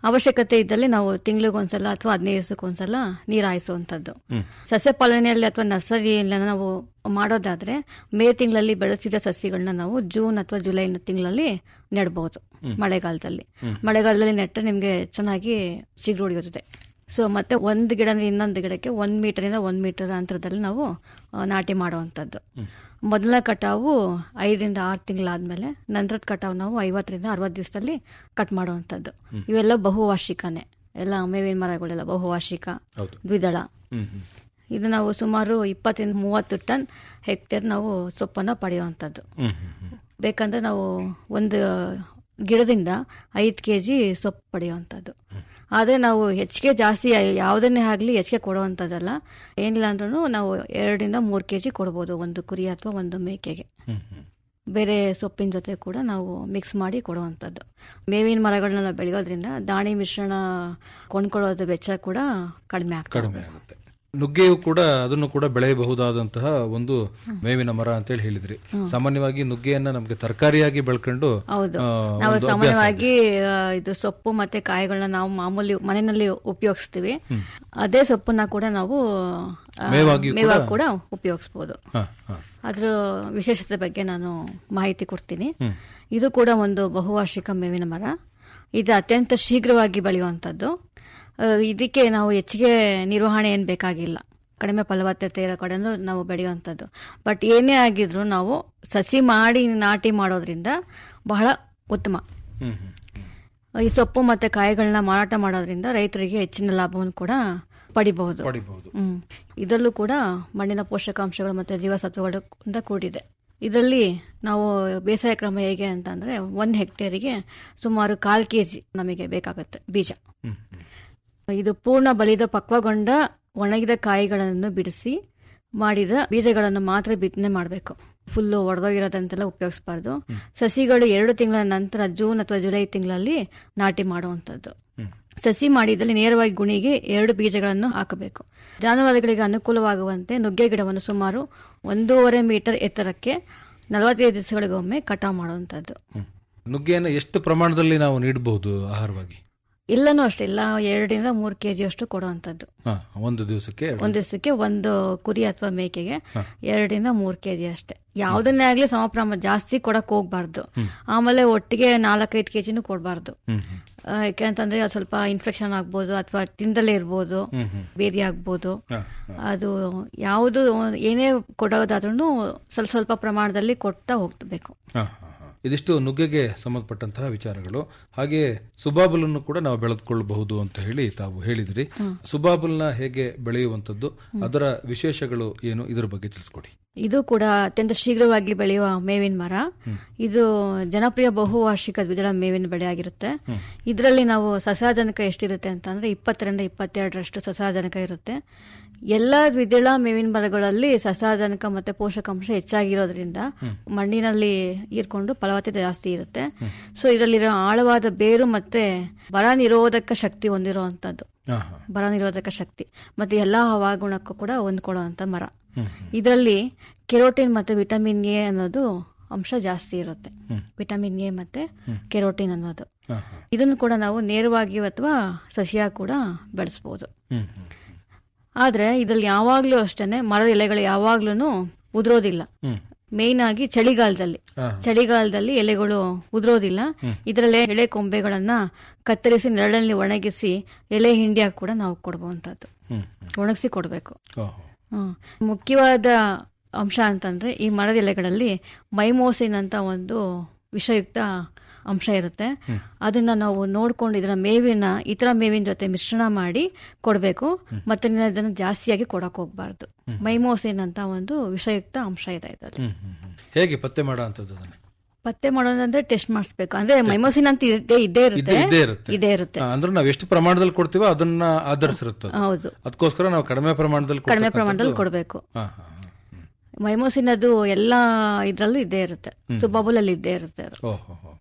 ಅವಶ್ಯಕತೆ ಇದ್ದಲ್ಲಿ ನಾವು ತಿಂಗಳಿಗೊಂದ್ಸಲ ಅಥವಾ ಹದಿನೈದು ದಿವಸಕ್ಕೊಂದ್ಸಲ ನೀರು ಹಾಯಿಸುವಂಥದ್ದು ಸಸ್ಯ ಪಾಲನೆಯಲ್ಲಿ ಅಥವಾ ನರ್ಸರಿಯಲ್ಲಿ ನಾವು ಮಾಡೋದಾದ್ರೆ ಮೇ ತಿಂಗಳಲ್ಲಿ ಬೆಳೆಸಿದ ಸಸಿಗಳನ್ನ ನಾವು ಜೂನ್ ಅಥವಾ ಜುಲೈ ತಿಂಗಳಲ್ಲಿ ನೆಡಬಹುದು ಮಳೆಗಾಲದಲ್ಲಿ ಮಳೆಗಾಲದಲ್ಲಿ ನೆಟ್ಟರೆ ನಿಮಗೆ ಚೆನ್ನಾಗಿ ಚಿಗುರು ಹೊಡೆಯುತ್ತದೆ ಸೊ ಮತ್ತೆ ಒಂದು ಗಿಡ ಇನ್ನೊಂದು ಗಿಡಕ್ಕೆ ಒಂದು ಮೀಟರಿಂದ ಒಂದು ಮೀಟರ್ ಅಂತರದಲ್ಲಿ ನಾವು ಆ, ನಾಟಿ ಮಾಡುವಂಥದ್ದು ಮೊದಲ ಕಟಾವು ಐದರಿಂದ ಆರು ತಿಂಗಳಾದ್ಮೇಲೆ ನಂತರದ ಕಟಾವು ನಾವು ಐವತ್ತರಿಂದ ಅರವತ್ತು ದಿವಸದಲ್ಲಿ ಕಟ್ ಮಾಡುವಂಥದ್ದು ಇವೆಲ್ಲ ಬಹುವಾರ್ಷಿಕನೇ ಎಲ್ಲ ಮೇವಿನ ಮರಗಳೆಲ್ಲ ಬಹುವಾರ್ಷಿಕ ಹೌದು. ದ್ವಿದಳ ಹ್ಮ್ ಹ್ಮ್ ಇದು ನಾವು ಸುಮಾರು ಇಪ್ಪತ್ತರಿಂದ ಮೂವತ್ತು ಟನ್ ಹೆಕ್ಟೇರ್ ನಾವು ಸೊಪ್ಪನ್ನು ಪಡೆಯುವಂಥದ್ದು ಹ್ಮ್ ಹ್ಮ್ ಹ್ಮ್ ಬೇಕಂದ್ರೆ ನಾವು ಒಂದು ಗಿಡದಿಂದ ಐದು ಕೆ ಜಿ ಸೊಪ್ಪು ಪಡೆಯುವಂಥದ್ದು ಆದರೆ ನಾವು ಹೆಚ್ಚಿಗೆ ಜಾಸ್ತಿ ಯಾವುದನ್ನೇ ಆಗಲಿ ಹೆಚ್ಚಿಗೆ ಕೊಡುವಂಥದ್ದಲ್ಲ ಏನಿಲ್ಲ ಅಂದ್ರೂ ನಾವು ಎರಡರಿಂದ ಮೂರು ಕೆ ಜಿ ಕೊಡ್ಬೋದು ಒಂದು ಕುರಿ ಅಥವಾ ಒಂದು ಮೇಕೆಗೆ ಹ್ಮ್ ಹ್ಮ್ ಬೇರೆ ಸೊಪ್ಪಿನ ಜೊತೆ ಕೂಡ ನಾವು ಮಿಕ್ಸ್ ಮಾಡಿ ಕೊಡುವಂಥದ್ದು ಮೇವಿನ ಮರಗಳನ್ನೆಲ್ಲ ಬೆಳೆಯೋದ್ರಿಂದ ದಾಣಿ ಮಿಶ್ರಣ ಕೊಂಡ್ಕೊಳ್ಳೋದು ವೆಚ್ಚ ಕೂಡ ಕಡಿಮೆ ಆಗ್ತದೆ ಕಡಿಮೆ ಆಗುತ್ತೆ ನುಗ್ಗೆಯು ಕೂಡ ಅದನ್ನು ಕೂಡ ಬೆಳೆಯಬಹುದಾದಂತಹ ಒಂದು ಮೇವಿನ ಮರ ಅಂತೇಳಿ ಹೇಳಿದ್ರಿ ಸಾಮಾನ್ಯವಾಗಿ ನುಗ್ಗೆಯನ್ನ ನಮ್ಗೆ ತರಕಾರಿಯಾಗಿ ಬೆಳ್ಕೊಂಡು ಹೌದು ಆ, ನಾವು ಒಂದು ಅಭ್ಯಾಸ ಸಾಮಾನ್ಯವಾಗಿ ಆ, ಇದು ಸೊಪ್ಪು ಮತ್ತೆ ಕಾಯಿಗಳನ್ನ ನಾವು ಮಾಮೂಲಿ ಮನೆಯಲ್ಲಿ ಉಪಯೋಗಿಸ್ತೀವಿ ಅದೇ ಸೊಪ್ಪನ್ನ ಕೂಡ ನಾವು ಆ, ಮೇವಾಗಿಯೂ ಕೂಡ- ಮೇವಾಗಿ ಕೂಡ ಉಪಯೋಗಿಸ್ಬೋದು ಹಾ, ಹಾ. ಅದ್ರ ವಿಶೇಷತೆ ಬಗ್ಗೆ ನಾನು ಮಾಹಿತಿ ಕೊಡ್ತೀನಿ ಇದು ಕೂಡ ಒಂದು ಬಹುವಾರ್ಷಿಕ ಮೇವಿನ ಮರ ಇದು ಅತ್ಯಂತ ಶೀಘ್ರವಾಗಿ ಬೆಳೆಯುವಂಥದ್ದು ಆ, ಇದಕ್ಕೆ ನಾವು ಹೆಚ್ಚಿಗೆ ನಿರ್ವಹಣೆ ಏನು ಬೇಕಾಗಿಲ್ಲ ಕಡಿಮೆ ಫಲವತ್ತತೆ ಇರೋ ಕಡೆನೂ ನಾವು ಬೆಳೆಯುವಂಥದ್ದು ಬಟ್ ಏನೇ ಆಗಿದ್ರು ನಾವು ಸಸಿ ಮಾಡಿ ನಾಟಿ ಮಾಡೋದ್ರಿಂದ ಬಹಳ ಉತ್ತಮ ಹ್ಮ್ ಹ್ಮ್ ಈ ಸೊಪ್ಪು ಮತ್ತೆ ಕಾಯಿಗಳನ್ನ ಮಾರಾಟ ಮಾಡೋದ್ರಿಂದ ರೈತರಿಗೆ ಹೆಚ್ಚಿನ ಲಾಭವನ್ನು ಕೂಡ ಪಡಿಬಹುದು ಪಡಿಬಹುದು ಹ್ಮ್ ಇದರಲ್ಲೂ ಕೂಡ ಮಣ್ಣಿನ ಪೋಷಕಾಂಶಗಳು ಮತ್ತೆ ಜೀವಸತ್ವಗಳಿಂದ ಕೂಡಿದೆ ಇದರಲ್ಲಿ ನಾವು ಬೇಸಾಯ ಕ್ರಮ ಹೇಗೆ ಅಂತಂದ್ರೆ ಒಂದು ಹೆಕ್ಟೇರಿಗೆ ಸುಮಾರು ಕಾಲ್ ಕೆ ಜಿ ನಮಗೆ ಬೇಕಾಗುತ್ತೆ ಬೀಜ ಹ್ಮ್ ಹ್ಮ್ ಇದು ಪೂರ್ಣ ಬಲಿದ ಪಕ್ವಗೊಂಡ ಒಣಗಿದ ಕಾಯಿಗಳನ್ನು ಬಿಡಿಸಿ ಮಾಡಿದ ಬೀಜಗಳನ್ನು ಮಾತ್ರ ಬಿತ್ತನೆ ಮಾಡಬೇಕು ಫುಲ್ಲು ಒಡೆದೋಗಿರೋದಂತೆಲ್ಲ ಉಪಯೋಗಿಸಬಾರ್ದು ಸಸಿಗಳು ಎರಡು ತಿಂಗಳ ನಂತರ ಜೂನ್ ಅಥವಾ ಜುಲೈ ತಿಂಗಳಲ್ಲಿ ನಾಟಿ ಮಾಡುವಂಥದ್ದು ಸಸಿ ಮಾಡಿದಲ್ಲಿ ನೇರವಾಗಿ ಗುಣಿಗೆ ಎರಡು ಬೀಜಗಳನ್ನು ಹಾಕಬೇಕು ಜಾನುವಾರುಗಳಿಗೆ ಅನುಕೂಲವಾಗುವಂತೆ ನುಗ್ಗೆ ಗಿಡವನ್ನು ಸುಮಾರು ಒಂದೂವರೆ ಮೀಟರ್ ಎತ್ತರಕ್ಕೆ ನಲವತ್ತೈದು ದಿವಸಗಳಿಗೊಮ್ಮೆ ಕಟಾವು ಮಾಡುವಂಥದ್ದು ಹ್ಮ್. ನುಗ್ಗೆಯನ್ನ ಎಷ್ಟು ಪ್ರಮಾಣದಲ್ಲಿ ನಾವು ನೀಡಬಹುದು ಆಹಾರವಾಗಿ ಇಲ್ಲನೂ ಅಷ್ಟೇ ಇಲ್ಲ ಎರಡರಿಂದ ಮೂರು ಕೆಜಿ ಅಷ್ಟು ಕೊಡುವಂಥದ್ದು ಹಾ, ಒಂದು ದಿವಸಕ್ಕೆ ಎರಡು. ಒಂದ್ ದಿವಸಕ್ಕೆ ಒಂದು ಕುರಿ ಅಥವಾ ಮೇಕೆಗೆ ಎರಡರಿಂದ ಮೂರ್ ಕೆಜಿ ಅಷ್ಟೇ ಯಾವ್ದನ್ನೇ ಆಗ್ಲಿ ಸಮ ಪ್ರಮಾಣ ಜಾಸ್ತಿ ಕೊಡಕ್ ಹೋಗ್ಬಾರ್ದು ಆಮೇಲೆ ಒಟ್ಟಿಗೆ ನಾಲ್ಕೈದು ಕೆಜಿನೂ ಕೊಡಬಾರ್ದು ಹ್ಮ್ ಹ್ಮ್ ಯಾಕೆಂತಂದ್ರೆ ಅದು ಸ್ವಲ್ಪ ಇನ್ಫೆಕ್ಷನ್ ಆಗ್ಬೋದು ಅಥವಾ ತಿಂದಲೇ ಇರ್ಬೋದು ಹ್ಮ್ ಹ್ಮ್ ಬೇದಿ ಆಗ್ಬೋದು ಹಾ, ಅದು ಯಾವುದು ಏನೇ ಕೊಡೋದಾದ್ರೂ ಸ್ವಲ್ಪ ಸ್ವಲ್ಪ ಪ್ರಮಾಣದಲ್ಲಿ ಕೊಡ್ತಾ ಹೋಗ್ಬೇಕು ಹಾ, ಹಾ, ಹಾ. ಇದಿಷ್ಟು ನುಗ್ಗೆಗೆ ಸಂಬಂಧಪಟ್ಟಂತಹ ವಿಚಾರಗಳು ಹಾಗೆ ಸುಬಾಬುಲನ್ನು ಕೂಡ ನಾವು ಬೆಳೆದುಕೊಳ್ಳಬಹುದು ಅಂತ ಹೇಳಿ ತಾವು ಹೇಳಿದ್ರಿ ಸುಬಾಬುಲ್ನ ಹೇಗೆ ಬೆಳೆಯುವಂತದ್ದು ಅದರ ವಿಶೇಷಗಳು ಏನು ಇದರ ಬಗ್ಗೆ ತಿಳಿಸ್ಕೊಡಿ ಇದು ಕೂಡ ಅತ್ಯಂತ ಶೀಘ್ರವಾಗಿ ಬೆಳೆಯುವ ಮೇವಿನ ಮರ ಇದು ಜನಪ್ರಿಯ ಬಹುವಾರ್ಷಿಕ ದ್ವಿದಳ ಮೇವಿನ ಬೆಳೆ ಆಗಿರುತ್ತೆ ಇದರಲ್ಲಿ ನಾವು ಸಸಾಜನಕ ಎಷ್ಟಿರುತ್ತೆ ಅಂತಂದ್ರೆ ಇಪ್ಪತ್ತರಿಂದ ಇಪ್ಪತ್ತೆರಡರಷ್ಟು ಸಸಾಜನಕ ಇರುತ್ತೆ ಎಲ್ಲ ದ್ವಿದಳ ಮೇವಿನ ಮರಗಳಲ್ಲಿ ಸಸಾಜನಕ ಮತ್ತೆ ಪೋಷಕಾಂಶ ಹೆಚ್ಚಾಗಿರೋದ್ರಿಂದ ಮಣ್ಣಿನಲ್ಲಿ ಹೀರ್ಕೊಂಡು ಫಲವತ್ತತೆ ಜಾಸ್ತಿ ಇರುತ್ತೆ ಸೊ ಇದರಲ್ಲಿರೋ ಆಳವಾದ ಬೇರು ಮತ್ತೆ ಬರ ನಿರೋಧಕ ಶಕ್ತಿ ಹೊಂದಿರುವಂತದ್ದು ಹಾ, ಹಾ. ಬರ ನಿರೋಧಕ ಶಕ್ತಿ ಮತ್ತೆ ಎಲ್ಲಾ ಹವಾಗುಣಕ್ಕೂ ಕೂಡ ಹೊಂದ್ಕೊಳ್ಳುವಂತ ಮರ ಇದರಲ್ಲಿ ಕೆರೋಟಿನ್ ಮತ್ತೆ ವಿಟಮಿನ್ ಎ ಅನ್ನೋದು ಅಂಶ ಜಾಸ್ತಿ ಇರುತ್ತೆ ವಿಟಮಿನ್ ಎ ಮತ್ತೆ ಕೆರೋಟಿನ್ ಅನ್ನೋದು ಹಾ, ಹಾ. ಇದನ್ನು ಕೂಡ ನಾವು ನೇರವಾಗಿ ಅಥವಾ ಸಸಿಯ ಕೂಡ ಬೆಳೆಸಬಹುದು ಹ್ಮ್ ಹ್ಮ್ ಆದ್ರೆ ಇದ್ರಲ್ಲಿ ಯಾವಾಗ್ಲೂ ಅಷ್ಟೇನೆ ಮರದ ಎಲೆಗಳು ಯಾವಾಗ್ಲೂ ಉದುರೋದಿಲ್ಲ ಹ್ಮ್ ಮೇಯ್ನ್ ಆಗಿ ಚಳಿಗಾಲದಲ್ಲಿ ಹಾ. ಚಳಿಗಾಲದಲ್ಲಿ ಎಲೆಗಳು ಉದುರೋದಿಲ್ಲ ಇದರಲ್ಲಿ ಎಳೆ ಕೊಂಬೆಗಳನ್ನ ಕತ್ತರಿಸಿ ನೆರಳಲ್ಲಿ ಒಣಗಿಸಿ ಎಲೆ ಹಿಂಡಿಯಾಗಿ ಕೂಡ ನಾವು ಕೊಡುವಂತದ್ದು ಹ್ಮ್ ಒಣಗಿಸಿ ಕೊಡಬೇಕು ಓಹೋ. ಹ್ಮ್. ಮುಖ್ಯವಾದ ಅಂಶ ಅಂತಂದ್ರೆ ಈ ಮರದ ಎಲೆಗಳಲ್ಲಿ ಮೈಮೋಸಿನ್ ಅಂತ ಒಂದು ವಿಷಯುಕ್ತ ಅಂಶ ಇರುತ್ತೆ ಅದನ್ನ ನಾವು ನೋಡ್ಕೊಂಡು ಇದರ ಮೇವಿನ ಇತರ ಮೇವಿನ ಜೊತೆ ಮಿಶ್ರಣ ಮಾಡಿ ಕೊಡಬೇಕು ಮತ್ತೆ ನೀವು ಅದನ್ನ ಜಾಸ್ತಿಯಾಗಿ ಕೊಡಕ್ ಹೋಗ್ಬಾರ್ದು ಮೈಮೋಸಿನ್ ಅಂತ ಒಂದು ವಿಷಯುಕ್ತ ಅಂಶ ಇದೆ ಇದರಲ್ಲಿ ಹ್ಮ್ ಹ್ಮ್ ಹ್ಮ್. ಹೇಗೆ ಪತ್ತೆ ಮಾಡೋ ಅಂತದ್ದು ಅದನ್ನ ಪತ್ತೆ ಮಾಡೋದಂದ್ರೆ ಟೆಸ್ಟ್ ಮಾಡಿಸ್ಬೇಕು ಅಂದ್ರೆ ಮೈಮೋಸಿನ್ ಅಂತ ಇದ್ದೇ ಇದ್ದೇ ಇರುತ್ತೆ ಇದ್ದೇ ಇರುತ್ತೆ ಇದೇ ಇರುತ್ತೆ ಆ, ಅಂದ್ರೆ ನಾವು ಎಷ್ಟು ಪ್ರಮಾಣದಲ್ಲಿ ಕೊಡ್ತೀವೋ ಅದನ್ನ ಆಧರಿಸಿರುತ್ತೆ ಅದು. ಹೌದು ಅದಕ್ಕೋಸ್ಕರ ನಾವು ಕಡಿಮೆ ಪ್ರಮಾಣದಲ್ಲಿ ಕಡಿಮೆ ಕೊಡ್ತಕ್ಕಂಥದ್ದು- ಪ್ರಮಾಣದಲ್ಲಿ ಕೊಡಬೇಕು ಹಾ, ಹಾ, ಹಾ. ಹ್ಮ್. ಮೈಮೋಸಿನ್ ಅದು ಎಲ್ಲ ಇದ್ರಲ್ಲೂ ಇದ್ದೇ ಇರುತ್ತೆ ಸುಬಾಬುಲಲ್ಲಿ ಇದ್ದೇ ಇರುತ್ತೆ ಅದು ಓಹೋ ಹೋ.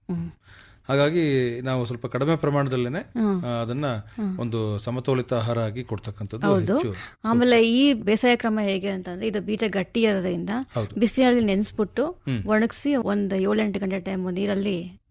ಹಾಗಾಗಿ ನಾವು ಸ್ವಲ್ಪ ಕಡಿಮೆ ಪ್ರಮಾಣದಲ್ಲೇನೆ ಆ, ಅದನ್ನ ಒಂದು ಸಮತೋಲಿತ ಆಹಾರ ಆಗಿ ಕೊಡ್ತಕ್ಕಂಥದ್ದು ಹೌದು ಹೆಚ್ಚು ಆಮೇಲೆ ಈ ಬೇಸಾಯ ಕ್ರಮ ಹೇಗೆ ಅಂತಂದ್ರೆ ಇದು ಬೀಜ ಗಟ್ಟಿ ಇರೋದ್ರಿಂದ ಹೌದು. ಬಿಸಿನಲ್ಲಿ ನೆನೆಸ್ಬಿಟ್ಟು ಒಣಗಿಸಿ ಒಂದು ಏಳೆಂಟು ಗಂಟೆ ಟೈಮ್ ನೀರಲ್ಲಿ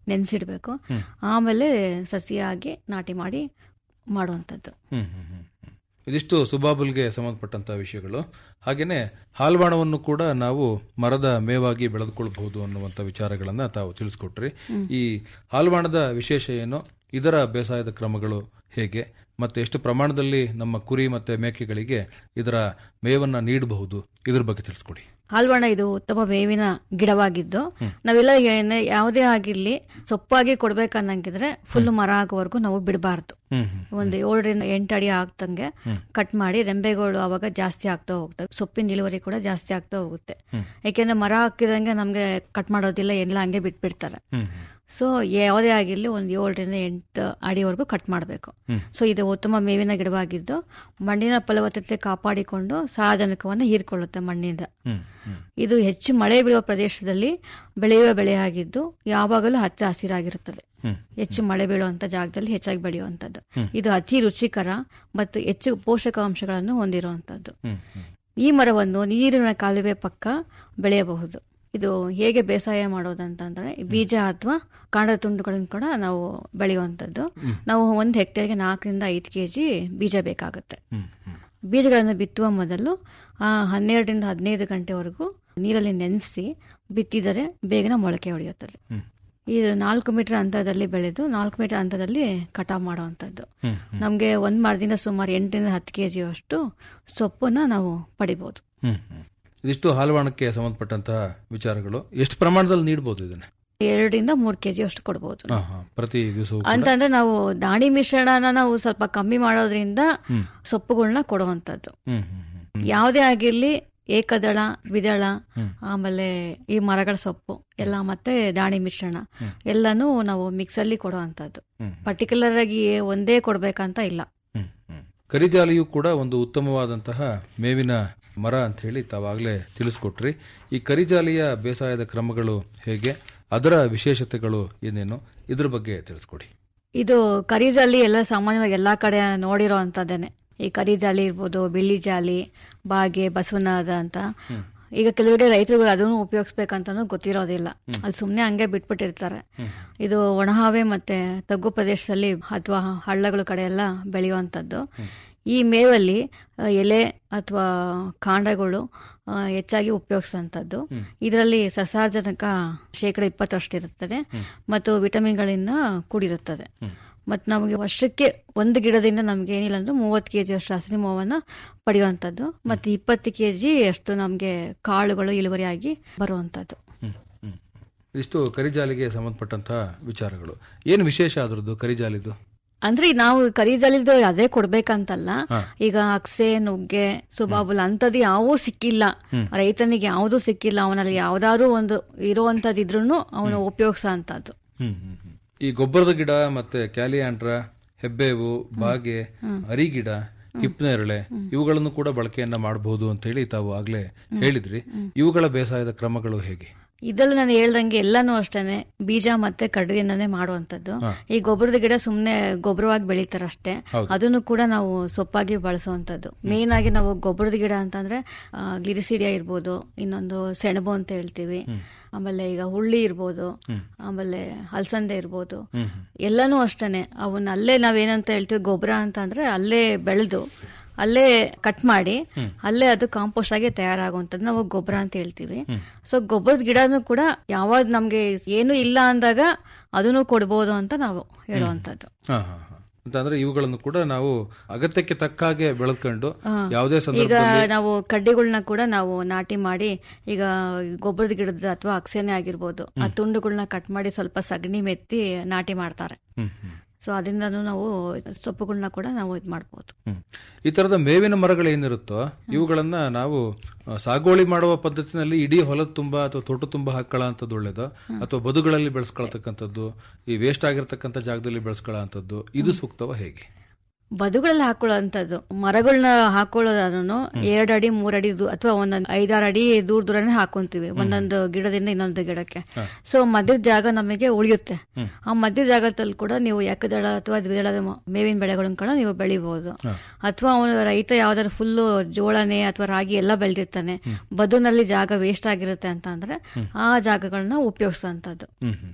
ನೆನೆಸಿಡ್ಬೇಕು ಆಮೇಲೆ ಸಸಿಯಾಗಿ ನಾಟಿ ಮಾಡಿ ಮಾಡುವಂಥದ್ದು ಹ್ಮ್ ಹ್ಮ್ ಹ್ಮ್ ಹ್ಮ್. ಇದಿಷ್ಟು ಸುಬಾಬುಲ್ಗೆ ಸಂಬಂಧಪಟ್ಟಂತಹ ವಿಷಯಗಳು ಹಾಗೇನೆ ಹಾಲ್ವಾಣವನ್ನು ಕೂಡ ನಾವು ಮರದ ಮೇವಾಗಿ ಬೆಳೆದುಕೊಳ್ಬಹುದು ಅನ್ನುವಂಥ ವಿಚಾರಗಳನ್ನ ತಾವು ತಿಳಿಸ್ಕೊಟ್ರಿ ಈ ಹಾಲ್ವಾಣದ ವಿಶೇಷ ಏನು ಇದರ ಬೇಸಾಯದ ಕ್ರಮಗಳು ಹೇಗೆ ಮತ್ತೆ ಎಷ್ಟು ಪ್ರಮಾಣದಲ್ಲಿ ನಮ್ಮ ಕುರಿ ಮತ್ತೆ ಮೇಕೆಗಳಿಗೆ ಇದರ ಮೇವನ್ನ ನೀಡಬಹುದು ಇದ್ರ ಬಗ್ಗೆ ತಿಳಿಸ್ಕೊಡಿ ಹಾಲ್ವಾಣ ಇದು ಉತ್ತಮ ಮೇವಿನ ಗಿಡವಾಗಿದ್ದು ನಾವೆಲ್ಲ ಏನೇ ಯಾವುದೇ ಆಗಿರ್ಲಿ ಸೊಪ್ಪಾಗಿ ಕೊಡ್ಬೇಕನ್ನಂಗಿದ್ರೆ ಫುಲ್ ಮರ ಆಗೋವರೆಗೂ ನಾವು ಬಿಡಬಾರ್ದು ಹ್ಮ್ ಹ್ಮ್ ಒಂದು ಏಳರಿಂದ ಎಂಟು ಅಡಿ ಆಗ್ತಂಗೆ ಕಟ್ ಮಾಡಿ ರೆಂಬೆಗಳು ಅವಾಗ ಜಾಸ್ತಿ ಆಗ್ತಾ ಹೋಗ್ತವೆ ಸೊಪ್ಪಿನ ಇಳುವರಿ ಕೂಡ ಜಾಸ್ತಿ ಆಗ್ತಾ ಹೋಗುತ್ತೆ ಯಾಕೆಂದ್ರೆ ಮರ ಹಾಕಿದಂಗೆ ನಮ್ಗೆ ಕಟ್ ಮಾಡೋದಿಲ್ಲ ಎಲ್ಲ ಹಂಗೆ ಬಿಟ್ಬಿಡ್ತಾರೆ ಹ್ಮ್ ಸೊ ಯಾವುದೇ ಆಗಿರಲಿ ಒಂದು ಏಳರಿಂದ ಎಂಟು ಅಡಿವರೆಗೂ ಕಟ್ ಮಾಡಬೇಕು ಸೊ ಇದು ಉತ್ತಮ ಮೇವಿನ ಗಿಡವಾಗಿದ್ದು ಮಣ್ಣಿನ ಫಲವತ್ತತೆ ಕಾಪಾಡಿಕೊಂಡು ಸಾರಜನಕವನ್ನು ಹೀರ್ಕೊಳ್ಳುತ್ತೆ ಮಣ್ಣಿಂದ ಹ್ಮ್ ಹ್ಮ್ ಇದು ಹೆಚ್ಚು ಮಳೆ ಬೀಳುವ ಪ್ರದೇಶದಲ್ಲಿ ಬೆಳೆಯುವ ಬೆಳೆಯಾಗಿದ್ದು ಯಾವಾಗಲೂ ಹಚ್ಚ ಹಸಿರಾಗಿರುತ್ತದೆ ಹ್ಮ್. ಹೆಚ್ಚು ಮಳೆ ಬೀಳುವಂತ ಜಾಗದಲ್ಲಿ ಹೆಚ್ಚಾಗಿ ಬೆಳೆಯುವಂಥದ್ದು ಇದು ಅತಿ ರುಚಿಕರ ಮತ್ತು ಹೆಚ್ಚು ಪೋಷಕಾಂಶಗಳನ್ನು ಹೊಂದಿರುವಂಥದ್ದು ಹ್ಮ್ ಹ್ಮ್ ಈ ಮರವನ್ನು ನೀರಿನ ಕಾಲುವೆ ಪಕ್ಕ ಬೆಳೆಯಬಹುದು ಇದು ಹೇಗೆ ಬೇಸಾಯ ಮಾಡೋದಂತಂದ್ರೆ ಬೀಜ ಅಥವಾ ಕಾಂಡ ತುಂಡುಗಳನ್ನು ಕೂಡ ನಾವು ಬೆಳೆಯುವಂಥದ್ದು ನಾವು ಒಂದು ಹೆಕ್ಟೇರ್ಗೆ ನಾಲ್ಕರಿಂದ ಐದು ಕೆಜಿ ಬೀಜ ಬೇಕಾಗುತ್ತೆ ಹ್ಮ್ ಹ್ಮ್ ಬೀಜಗಳನ್ನು ಬಿತ್ತುವ ಮೊದಲು ಆ, ಹನ್ನೆರಡರಿಂದ ಹದಿನೈದು ಗಂಟೆವರೆಗೂ ನೀರಲ್ಲಿ ನೆನೆಸಿ ಬಿತ್ತಿದರೆ ಬೇಗನೆ ಮೊಳಕೆ ಹೊಡೆಯುತ್ತದೆ ಹ್ಮ್. ಇದು ನಾಲ್ಕು ಮೀಟರ್ ಅಂತರದಲ್ಲಿ ಬೆಳೆದು ನಾಲ್ಕು ಮೀಟರ್ ಅಂತರದಲ್ಲಿ ಕಟಾವ್ ಮಾಡುವಂಥದ್ದು ಹ್ಮ್ ನಮಗೆ ಒಂದು ಮರದಿಂದ ಸುಮಾರು ಎಂಟರಿಂದ ಹತ್ತು ಕೆ ಜಿಯಷ್ಟು ಸೊಪ್ಪನ್ನ ನಾವು ಪಡಿಬೋದು ಹ್ಮ್ ಹ್ಮ್. ಇದಿಷ್ಟು ಹಾಲ್ವಾಣಕ್ಕೆ ಸಂಬಂಧಪಟ್ಟಂತಹ ವಿಚಾರಗಳು ಎಷ್ಟು ಪ್ರಮಾಣದಲ್ಲಿ ನೀಡಬಹುದು ಇದನ್ನ ಎರಡರಿಂದ ಮೂರು ಕೆ ಜಿ ಅಷ್ಟು ಕೊಡ್ಬೋದು ಹಾ, ಹಾ. ಪ್ರತಿ ದಿವಸವೂ ಕೂಡ? ಅಂತಂದ್ರೆ ನಾವು ದಾಣಿ ಮಿಶ್ರಣನ ನಾವು ಸ್ವಲ್ಪ ಕಮ್ಮಿ ಮಾಡೋದ್ರಿಂದ ಸೊಪ್ಪುಗಳನ್ನ ಕೊಡುವಂಥದ್ದು ಹ್ಮ್ ಹ್ಮ್ ಹ್ಮ್ ಯಾವುದೇ ಆಗಿರ್ಲಿ ಏಕದಳ ದ್ವಿದಳ ಆಮೇಲೆ ಈ ಮರಗಳ ಸೊಪ್ಪು ಎಲ್ಲ ಮತ್ತೆ ದಾಣಿ ಮಿಶ್ರಣ ಎಲ್ಲಾನು ನಾವು ಮಿಕ್ಸಲ್ಲಿ ಕೊಡುವಂಥದ್ದು ಹ್ಮ್. ಪರ್ಟಿಕ್ಯುಲರ್ ಆಗಿ ಒಂದೇ ಕೊಡ್ಬೇಕಂತ ಇಲ್ಲ ಹ್ಮ್, ಹ್ಮ್. ಕರಿಜಾಲಿಯು ಕೂಡ ಒಂದು ಉತ್ತಮವಾದಂತಹ ಮೇವಿನ ಮರ ಅಂತ ಹೇಳಿ ತಾವಾಗಲೇ ತಿಳಿಸ್ಕೊಟ್ರಿ ಈ ಕರಿಜಾಲಿಯ ಬೇಸಾಯದ ಕ್ರಮಗಳು ಹೇಗೆ ಅದರ ವಿಶೇಷತೆಗಳು ಏನೇನು ಇದ್ರ ಬಗ್ಗೆ ತಿಳಿಸ್ಕೊಡಿ ಇದು ಕರಿಜಾಲಿ ಎಲ್ಲ ಸಾಮಾನ್ಯವಾಗಿ ಎಲ್ಲಾ ಕಡೆ ನೋಡಿರೋ ಅಂತದೇನೆ ಈ ಕರಿಜಾಲಿ ಇರ್ಬೋದು ಬಿಳಿ ಜಾಲಿ ಬಾಗೆ ಬಸವನಾದ ಅಂತ ಈಗ ಕೆಲವರಿಗೆ ರೈತರುಗಳು ಅದನ್ನು ಉಪಯೋಗಿಸ್ಬೇಕಂತನೂ ಗೊತ್ತಿರೋದಿಲ್ಲ ಅದು ಸುಮ್ಮನೆ ಹಂಗೆ ಬಿಟ್ಬಿಟ್ಟಿರ್ತಾರೆ ಇದು ಒಣಹಾವೆ ಮತ್ತೆ ತಗ್ಗು ಪ್ರದೇಶದಲ್ಲಿ ಅಥವಾ ಹಳ್ಳಗಳ ಕಡೆ ಎಲ್ಲ ಬೆಳೆಯುವಂಥದ್ದು ಈ ಮೇವಲ್ಲಿ ಆ, ಎಲೆ ಅಥವಾ ಕಾಂಡಗಳು ಆ, ಹೆಚ್ಚಾಗಿ ಉಪಯೋಗಿಸುವಂಥದ್ದು ಇದರಲ್ಲಿ ಸಸಾರ್ಜನಕ ಶೇಕಡ ಇಪ್ಪತ್ತರಷ್ಟು ಇರುತ್ತದೆ ಮತ್ತು ವಿಟಮಿನ್ಗಳಿಂದ ಕೂಡಿರುತ್ತದೆ ಮತ್ತು ನಮಗೆ ವರ್ಷಕ್ಕೆ ಒಂದು ಗಿಡದಿಂದ ನಮ್ಗೆ ಏನಿಲ್ಲ ಅಂದ್ರೆ ಮೂವತ್ತು ಕೆ ಜಿ ಅಷ್ಟು ಹಸಿರು ಮೇವನ್ನ ಪಡೆಯುವಂಥದ್ದು ಮತ್ತು ಇಪ್ಪತ್ತು ಕೆ ಜಿ ಅಷ್ಟು ನಮಗೆ ಕಾಳುಗಳು ಇಳುವರಿಯಾಗಿ ಬರುವಂಥದ್ದು ಹ್ಮ್, ಹ್ಮ್. ಇದಿಷ್ಟು ಕರಿಜಾಲಿಗೆ ಸಂಬಂಧಪಟ್ಟಂತಹ ವಿಚಾರಗಳು ಏನು ವಿಶೇಷ ಅದರದ್ದು ಕರಿಜಾಲಿದು ಅಂದ್ರೆ ಈಗ ನಾವು ಕರಿಜಲಿದ್ದು ಅದೇ ಕೊಡ್ಬೇಕಂತಲ್ಲ ಈಗ ಅಕ್ಸೆ ನುಗ್ಗೆ ಸುಬಾಬುಲ್ ಅಂತದ್ ಯಾವೂ ಸಿಕ್ಕಿಲ್ಲ ರೈತನಿಗೆ ಯಾವ್ದು ಸಿಕ್ಕಿಲ್ಲ ಅವನಲ್ಲಿ ಯಾವ್ದಾದ್ರು ಒಂದು ಇರುವಂತದಿದ್ರು ಅವನು ಉಪಯೋಗಿಸೋ ಅಂತದ್ದು ಹ್ಮ್, ಹ್ಮ್, ಹ್ಮ್. ಈ ಗೊಬ್ಬರದ ಗಿಡ ಮತ್ತೆ ಕ್ಯಾಲಿಯಾಂಡ್ರ ಹೆಬ್ಬೇವು ಬಾಗೆ ಅರಿಗಿಡ ಹಿಪ್ನೇರಳೆ ಇವುಗಳನ್ನು ಕೂಡ ಬಳಕೆಯನ್ನ ಮಾಡಬಹುದು ಅಂತ ಹೇಳಿ ತಾವು ಆಗ್ಲೇ ಹೇಳಿದ್ರಿ ಇವುಗಳ ಬೇಸಾಯದ ಕ್ರಮಗಳು ಹೇಗೆ ಇದ್ರಲ್ಲಿ ನಾನು ಹೇಳ್ದಂಗೆ ಎಲ್ಲಾನು ಅಷ್ಟೇನೆ ಬೀಜ ಮತ್ತೆ ಕಡ್ಡಿಯಿಂದನೇ ಮಾಡುವಂತದ್ದು ಈ ಗೊಬ್ಬರದ ಗಿಡ ಸುಮ್ನೆ ಗೊಬ್ಬರವಾಗಿ ಬೆಳೀತಾರೆ ಅಷ್ಟೇ ಅದನ್ನು ಕೂಡ ನಾವು ಸೊಪ್ಪಾಗಿ ಬಳಸುವಂತದ್ದು ಮೇನ್ ಆಗಿ ನಾವು ಗೊಬ್ಬರದ ಗಿಡ ಅಂತಂದ್ರೆ ಗ್ಲಿರಿಸಿಡಿಯಾ ಇರ್ಬೋದು ಇನ್ನೊಂದು ಸೆಣಬು ಅಂತ ಹೇಳ್ತೀವಿ ಆಮೇಲೆ ಈಗ ಹುಳ್ಳಿ ಇರ್ಬೋದು ಆಮೇಲೆ ಅಲಸಂದೆ ಇರ್ಬೋದು ಎಲ್ಲಾನು ಅಷ್ಟೇನೆ ಅವನ್ನ ಅಲ್ಲೇ ನಾವೇನಂತ ಹೇಳ್ತೀವಿ ಗೊಬ್ಬರ ಅಂತ ಅಂದ್ರೆ ಅಲ್ಲೇ ಬೆಳೆದು ಅಲ್ಲೇ ಕಟ್ ಮಾಡಿ ಅಲ್ಲೇ ಅದು ಕಾಂಪೋಸ್ಟ್ ಆಗಿ ತಯಾರಾಗುವಂಥದ್ದು ನಾವು ಗೊಬ್ಬರ ಅಂತ ಹೇಳ್ತೀವಿ ಸೊ ಗೊಬ್ಬರದ ಗಿಡನೂ ಕೂಡ ಯಾವಾಗ ನಮ್ಗೆ ಏನು ಇಲ್ಲ ಅಂದಾಗ ಅದನ್ನು ಕೊಡ್ಬೋದು ಅಂತ ನಾವು ಹೇಳುವಂಥದ್ದು ಹಾ ಹಾ ಹಾ ಅಂತಂದ್ರೆ ಇವುಗಳನ್ನು ಕೂಡ ನಾವು ಅಗತ್ಯಕ್ಕೆ ತಕ್ಕ ಹಾಗೆ ಬೆಳೆದ್ಕೊಂಡು ಯಾವುದೇ ಈಗ ಸಂದರ್ಭದಲ್ಲಿ ನಾವು ಕಡ್ಡಿಗಳನ್ನ ಕೂಡ ನಾವು ನಾಟಿ ಮಾಡಿ ಈಗ ಗೊಬ್ಬರದ ಗಿಡದ ಅಥವಾ ಅಕ್ಸೆನೆ ಆಗಿರ್ಬೋದು ಆ ತುಂಡುಗಳನ್ನ ಕಟ್ ಮಾಡಿ ಸ್ವಲ್ಪ ಸಗಣಿ ಮೆತ್ತಿ ನಾಟಿ ಮಾಡ್ತಾರೆ ಹ್ಮ್, ಹ್ಮ್, ಸೊ ಅದರಿಂದನೂ ನಾವು ಸೊಪ್ಪುಗಳನ್ನ ಕೂಡ ನಾವು ಇದು ಮಾಡ್ಬೋದು ಹ್ಮ್. ಈ ತರದ ಮೇವಿನ ಮರಗಳು ಏನಿರುತ್ತೋ ಇವುಗಳನ್ನ ನಾವು ಆ, ಸಾಗುವಳಿ ಮಾಡುವ ಪದ್ಧತಿನಲ್ಲಿ ಇಡೀ ಹೊಲದ ತುಂಬಾ ಅಥವಾ ತೋಟ ತುಂಬಾ ಹಾಕೊಳ್ಳೋ ಅಂತದ್ದು ಒಳ್ಳೇದು ಅಥವಾ ಬದುಗಳಲ್ಲಿ ಬೆಳೆಸ್ಕೊಳ್ತಕ್ಕಂಥದ್ದು ಈ ವೇಸ್ಟ್ ಆಗಿರ್ತಕ್ಕಂಥ ಜಾಗದಲ್ಲಿ ಬೆಳೆಸ್ಕೊಳ್ಳೋ ಇದು ಸೂಕ್ತವ ಹೇಗೆ ಬದುಗಳಲ್ಲಿ ಹಾಕೊಳ್ಳೋಂಥದ್ದು ಮರಗಳನ್ನ ಹಾಕೊಳ್ಳೋದನ್ನು ಎರಡು ಅಡಿ ಮೂರ್ ಅಡಿ ದೂ- ಅಥವಾ ಒಂದೊಂದು ಐದಾರು ಅಡಿ ದೂರ ದೂರನೇ ಹಾಕೊಂತೀವಿ ಒಂದೊಂದು ಗಿಡದಿಂದ ಇನ್ನೊಂದು ಗಿಡಕ್ಕೆ ಸೊ ಮಧ್ಯದ ಜಾಗ ನಮಗೆ ಉಳಿಯುತ್ತೆ ಆ ಮಧ್ಯ ಜಾಗದಲ್ಲಿ ಕೂಡ ನೀವು ಏಕದಳ ಅಥವಾ ದ್ವಿದಳದ ಮ- ಮೇವಿನ ಬೆಳೆಗಳನ್ನು ಕೂಡ ನೀವು ಬೆಳಿಬಹುದು ಅಥವಾ ಅವನು ರೈತ ಯಾವ್ದಾದ್ರು ಫುಲ್ಲು ಜೋಳನೆ ಅಥವಾ ರಾಗಿ ಎಲ್ಲ ಬೆಳೆದಿರ್ತಾನೆ ಬದುನಲ್ಲಿ ಜಾಗ ವೇಸ್ಟ್ ಆಗಿರುತ್ತೆ ಅಂತ ಅಂದ್ರೆ ಆ ಜಾಗಗಳನ್ನ ಉಪಯೋಗಿಸುವಂತದ್ದು ಹ್ಮ್ ಹ್ಮ್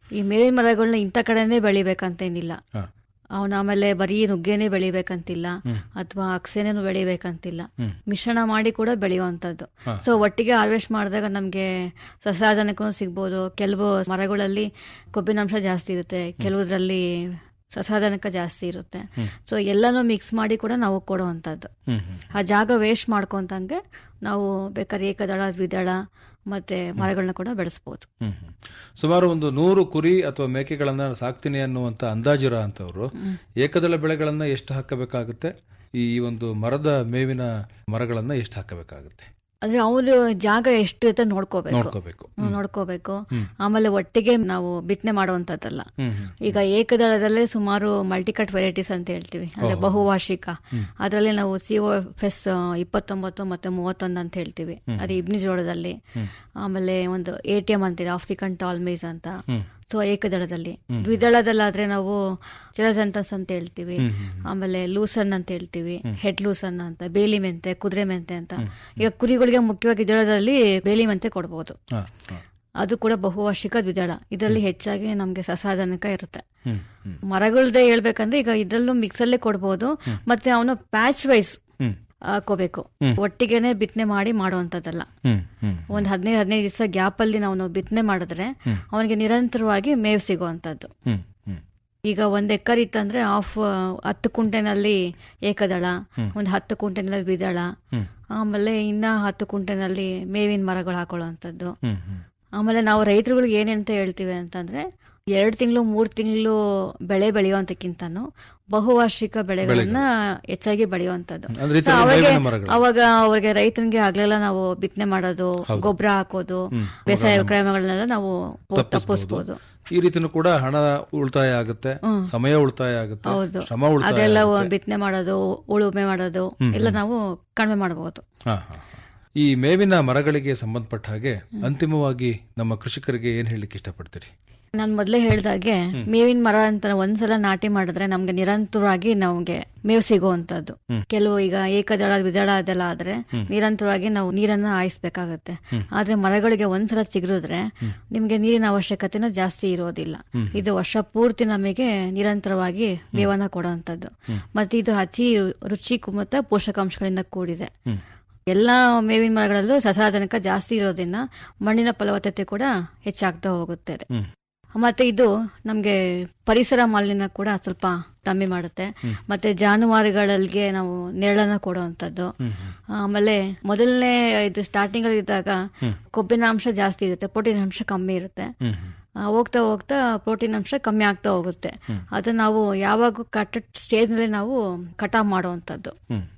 ಈ ಮೇವಿನ ಮರಗಳನ್ನ ಇಂಥ ಕಡೆನೇ ಬೆಳಿಬೇಕಂತೇನಿಲ್ಲ ಹಾ. ಅವನ ಆಮೇಲೆ ಬರೀ ನುಗ್ಗೆನೆ ಬೆಳಿಬೇಕಂತಿಲ್ಲ ಅಥವಾ ಅಕ್ಸೆನೇನು ಬೆಳಿಬೇಕಂತಿಲ್ಲ ಹ್ಮ್. ಮಿಶ್ರಣ ಮಾಡಿ ಕೂಡ ಬೆಳೆಯುವಂತದ್ದು ಹಾ. ಸೊ ಒಟ್ಟಿಗೆ ಹಾರ್ವೆಸ್ಟ್ ಮಾಡಿದಾಗ ನಮಗೆ ಸಸಾರ್ಜನಕನೂ ಸಿಗ್ಬೋದು ಕೆಲವು ಮರಗಳಲ್ಲಿ ಕೊಬ್ಬಿನಾಂಶ ಜಾಸ್ತಿ ಇರುತ್ತೆ ಕೆಲವುದ್ರಲ್ಲಿ ಸಸಾರ್ಜನಕ ಜಾಸ್ತಿ ಇರುತ್ತೆ ಸೊ ಎಲ್ಲನೂ ಮಿಕ್ಸ್ ಮಾಡಿ ಕೂಡ ನಾವು ಕೊಡುವಂಥದ್ದು ಹ್ಮ್ ಹ್ಮ್ ಆ ಜಾಗ ವೇಸ್ಟ್ ಮಾಡ್ಕೊಂತಂಗೆ ನಾವು ಬೇಕಾದ್ರೆ ಏಕದಳ ದ್ವಿದಳ ಮತ್ತೆ ಮರಗಳನ್ನ ಕೂಡ ಬೆಳೆಸ್ಬೋದು ಹ್ಮ್ ಹ್ಮ್. ಸುಮಾರು ಒಂದು ನೂರು ಕುರಿ ಅಥವಾ ಮೇಕೆಗಳನ್ನ ಸಾಕ್ತೀನಿ ಅನ್ನುವಂತ ಅಂದಾಜಿರ ಅಂತವ್ರು ಏಕದಳ ಬೆಳೆಗಳನ್ನ ಎಷ್ಟು ಹಾಕಬೇಕಾಗುತ್ತೆ ಈ ಒಂದು ಮರದ ಮೇವಿನ ಮರಗಳನ್ನ ಎಷ್ಟು ಹಾಕಬೇಕಾಗುತ್ತೆ ಅಂದ್ರೆ ಅವನು ಜಾಗ ಎಷ್ಟು ಇರುತ್ತೆ ನೋಡ್ಕೋಬೇಕು ನೋಡ್ಕೋಬೇಕು ಹ್ಮ್, ನೋಡ್ಕೋಬೇಕು ಆಮೇಲೆ ಒಟ್ಟಿಗೆ ನಾವು ಬಿತ್ತನೆ ಮಾಡುವಂತದ್ದಲ್ಲ ಹ್ಮ್ ಹ್ಮ್ ಈಗ ಏಕದಳದಲ್ಲೇ ಸುಮಾರು ಮಲ್ಟಿಕಟ್ ವೆರೈಟೀಸ್ ಅಂತ ಹೇಳ್ತೀವಿ ಅಂದ್ರೆ ಬಹುವಾರ್ಷಿಕ ಅದರಲ್ಲಿ ನಾವು ಸಿಒ ಫೆಸ್ ಇಪ್ಪತ್ತೊಂಬತ್ತು ಮತ್ತೆ ಮೂವತ್ತೊಂದು ಅಂತ ಹೇಳ್ತೀವಿ ಅದು ಇಬ್ನಿ ಜೋಳದಲ್ಲಿ ಆಮೇಲೆ ಒಂದು ಎ ಟಿ ಎಂ ಅಂತಿದೆ ಆಫ್ರಿಕನ್ ಟಾಲ್ಮೇಸ್ ಅಂತ ಹ್ಮ್. ಸೊ ಏಕದಳದಲ್ಲಿ ದ್ವಿದಳದಲ್ಲಾದ್ರೆ ನಾವು ಚಿರಜಂತಸ್ ಅಂತ ಹೇಳ್ತೀವಿ ಆಮೇಲೆ ಲೂಸನ್ ಅಂತ ಹೇಳ್ತೀವಿ ಹೆಡ್ ಲೂಸನ್ ಅಂತ ಬೇಲಿ ಮೆಂತೆ ಕುದುರೆ ಮೆಂತೆ ಅಂತ ಈಗ ಕುರಿಗಳಿಗೆ ಮುಖ್ಯವಾಗಿ ದ್ವಿದಳದಲ್ಲಿ ಬೇಲಿ ಮೆಂತೆ ಕೊಡ್ಬೋದು ಹಾ, ಹಾ. ಅದು ಕೂಡ ಬಹುವಾರ್ಷಿಕ ದ್ವಿದಳ ಇದರಲ್ಲಿ ಹೆಚ್ಚಾಗಿ ನಮಗೆ ಸಸಾಧನಕ ಇರುತ್ತೆ ಹ್ಮ್ ಹ್ಮ್ ಮರಗಳದೇ ಹೇಳ್ಬೇಕಂದ್ರೆ ಈಗ ಇದ್ರಲ್ಲೂ ಮಿಕ್ಸ್ ಅಲ್ಲೇ ಕೊಡ್ಬೋದು ಮತ್ತೆ ಅವನು ಪ್ಯಾಚ್ ವೈಸ್ ಹ್ಮ್ ಹಾಕೋಬೇಕು ಒಟ್ಟಿಗೆನೆ ಬಿತ್ತನೆ ಮಾಡಿ ಮಾಡುವಂತದ್ದಲ್ಲ ಹ್ಮ್ ಹ್ಮ್ ಒಂದ್ ಹದಿನೈದು ಹದಿನೈದು ದಿವಸ ಗ್ಯಾಪ್ ಅಲ್ಲಿ ನಾವು ಬಿತ್ತನೆ ಮಾಡಿದ್ರೆ ಅವನಿಗೆ ನಿರಂತರವಾಗಿ ಮೇವು ಸಿಗುವಂತದ್ದು ಹ್ಮ್ ಹ್ಮ್ ಈಗ ಒಂದ್ ಎಕರ್ ಇತ್ತಂದ್ರೆ ಆಫ್ ಹತ್ತು ಕುಂಟೆನಲ್ಲಿ ಏಕದಳ ಒಂದ್ ಹತ್ತು ಕುಂಟೆನಲ್ಲಿ ದ್ವಿದಳ ಹ್ಮ್. ಆಮೇಲೆ ಇನ್ನ ಹತ್ತು ಕುಂಟೆನಲ್ಲಿ ಮೇವಿನ ಮರಗಳು ಹಾಕೊಳ್ಳುವಂಥದ್ದು ಹ್ಮ್ ಹ್ಮ್ ಆಮೇಲೆ ನಾವು ರೈತರುಗಳಿಗೆ ಏನಂತ ಹೇಳ್ತೀವಿ ಅಂತಂದ್ರೆ ಎರಡು ತಿಂಗಳು ಮೂರು ತಿಂಗಳು ಬೆಳೆ ಬೆಳೆಯುವಂತಕ್ಕಿಂತನೂ ಬಹುವಾರ್ಷಿಕ ಬೆಳೆಗಳನ್ನ ಹೆಚ್ಚಾಗಿ ಬೆಳೆಯುವಂತದ್ದು ಅಂದ್ರೆ ಈ So ತರ ಅವಾಗೆ ಮೇವಿನ ಮರಗಳು. ಅವಾಗ ಅವ್ರಿಗೆ ರೈತನಿಗೆ ಆಗ್ಲೆಲ್ಲ ನಾವು ಬಿತ್ತನೆ ಮಾಡೋದು ಗೊಬ್ಬರ ಹಾಕೋದು ಬೇಸಾಯ ಕ್ರಮಗಳನ್ನೆಲ್ಲ ನಾವು ತಪ್ಪಿಸ್ಬೋದು ಈ ರೀತಿನೂ ಕೂಡ ಹಣ ಉಳಿತಾಯ ಆಗುತ್ತೆ ಸಮಯ ಉಳಿತಾಯ ಆಗುತ್ತೆ ಹೌದು ಶ್ರಮ ಉಳಿತಾಯ ಅದೆಲ್ಲ ಆಗುತ್ತೆ. ಬಿತ್ತನೆ ಮಾಡೋದು ಉಳುಮೆ ಮಾಡೋದು ಎಲ್ಲ ನಾವು ಕಡಿಮೆ ಮಾಡಬಹುದು ಹಾ, ಹಾ, ಹಾ. ಈ ಮೇವಿನ ಮರಗಳಿಗೆ ಸಂಬಂಧಪಟ್ಟ ಹಾಗೆ ಅಂತಿಮವಾಗಿ ನಮ್ಮ ಕೃಷಿಕರಿಗೆ ಏನ್ ಹೇಳಲಿಕ್ಕೆ ಇಷ್ಟಪಡ್ತೀರಿ ನಾನು ಮೊದಲೇ ಹೇಳ್ದಾಗೆ ಮೇವಿನ ಮರ ಅಂತ ಒಂದ್ಸಲ ನಾಟಿ ಮಾಡಿದ್ರೆ ನಮ್ಗೆ ನಿರಂತರವಾಗಿ ನಮ್ಗೆ ಮೇವು ಸಿಗುವಂತದ್ದು ಕೆಲವು ಈಗ ಏಕದಳ ದ್ವಿದಳ ಅದೆಲ್ಲ ಆದ್ರೆ ನಿರಂತರವಾಗಿ ನಾವು ನೀರನ್ನ ಹಾಯಿಸ್ಬೇಕಾಗತ್ತೆ ಆದ್ರೆ ಮರಗಳಿಗೆ ಒಂದ್ಸಲ ಚಿಗುರಿದ್ರೆ ನಿಮ್ಗೆ ನೀರಿನ ಅವಶ್ಯಕತೆನ ಜಾಸ್ತಿ ಇರೋದಿಲ್ಲ ಇದು ವರ್ಷ ಪೂರ್ತಿ ನಮಗೆ ನಿರಂತರವಾಗಿ ಮೇವನ್ನ ಕೊಡುವಂತದ್ದು ಮತ್ತೆ ಇದು ಅತಿ ರುಚಿ ಮತ್ತು ಪೋಷಕಾಂಶಗಳಿಂದ ಕೂಡಿದೆ ಎಲ್ಲಾ ಮೇವಿನ ಮರಗಳಲ್ಲೂ ಸಸಾರಜನಕ ಜಾಸ್ತಿ ಇರೋದ್ರಿಂದ ಮಣ್ಣಿನ ಫಲವತ್ತತೆ ಕೂಡ ಹೆಚ್ಚಾಗ್ತಾ ಹೋಗುತ್ತದೆ ಮತ್ತೆ ಇದು ನಮ್ಗೆ ಪರಿಸರ ಮಾಲಿನ್ಯ ಕೂಡ ಸ್ವಲ್ಪ ಕಮ್ಮಿ ಮಾಡುತ್ತೆ ಮತ್ತೆ ಜಾನುವಾರುಗಳಿಗೆ ನಾವು ನೆರಳನ್ನ ಕೊಡುವಂತದ್ದು ಆಮೇಲೆ ಮೊದಲನೇ ಇದು ಸ್ಟಾರ್ಟಿಂಗ್ ಅಲ್ಲಿ ಇದ್ದಾಗ ಕೊಬ್ಬಿನ ಅಂಶ ಜಾಸ್ತಿ ಇರುತ್ತೆ ಪ್ರೋಟೀನ್ ಅಂಶ ಕಮ್ಮಿ ಇರುತ್ತೆ ಆ, ಹೋಗ್ತಾ ಹೋಗ್ತಾ ಪ್ರೋಟೀನ್ ಅಂಶ ಕಮ್ಮಿ ಆಗ್ತಾ ಹೋಗುತ್ತೆ ಅದು ನಾವು ಯಾವಾಗ ಕಟ್ ಸ್ಟೇಜ್ ನಲ್ಲಿ ನಾವು ಕಟಾವ್ ಮಾಡುವಂತದ್ದು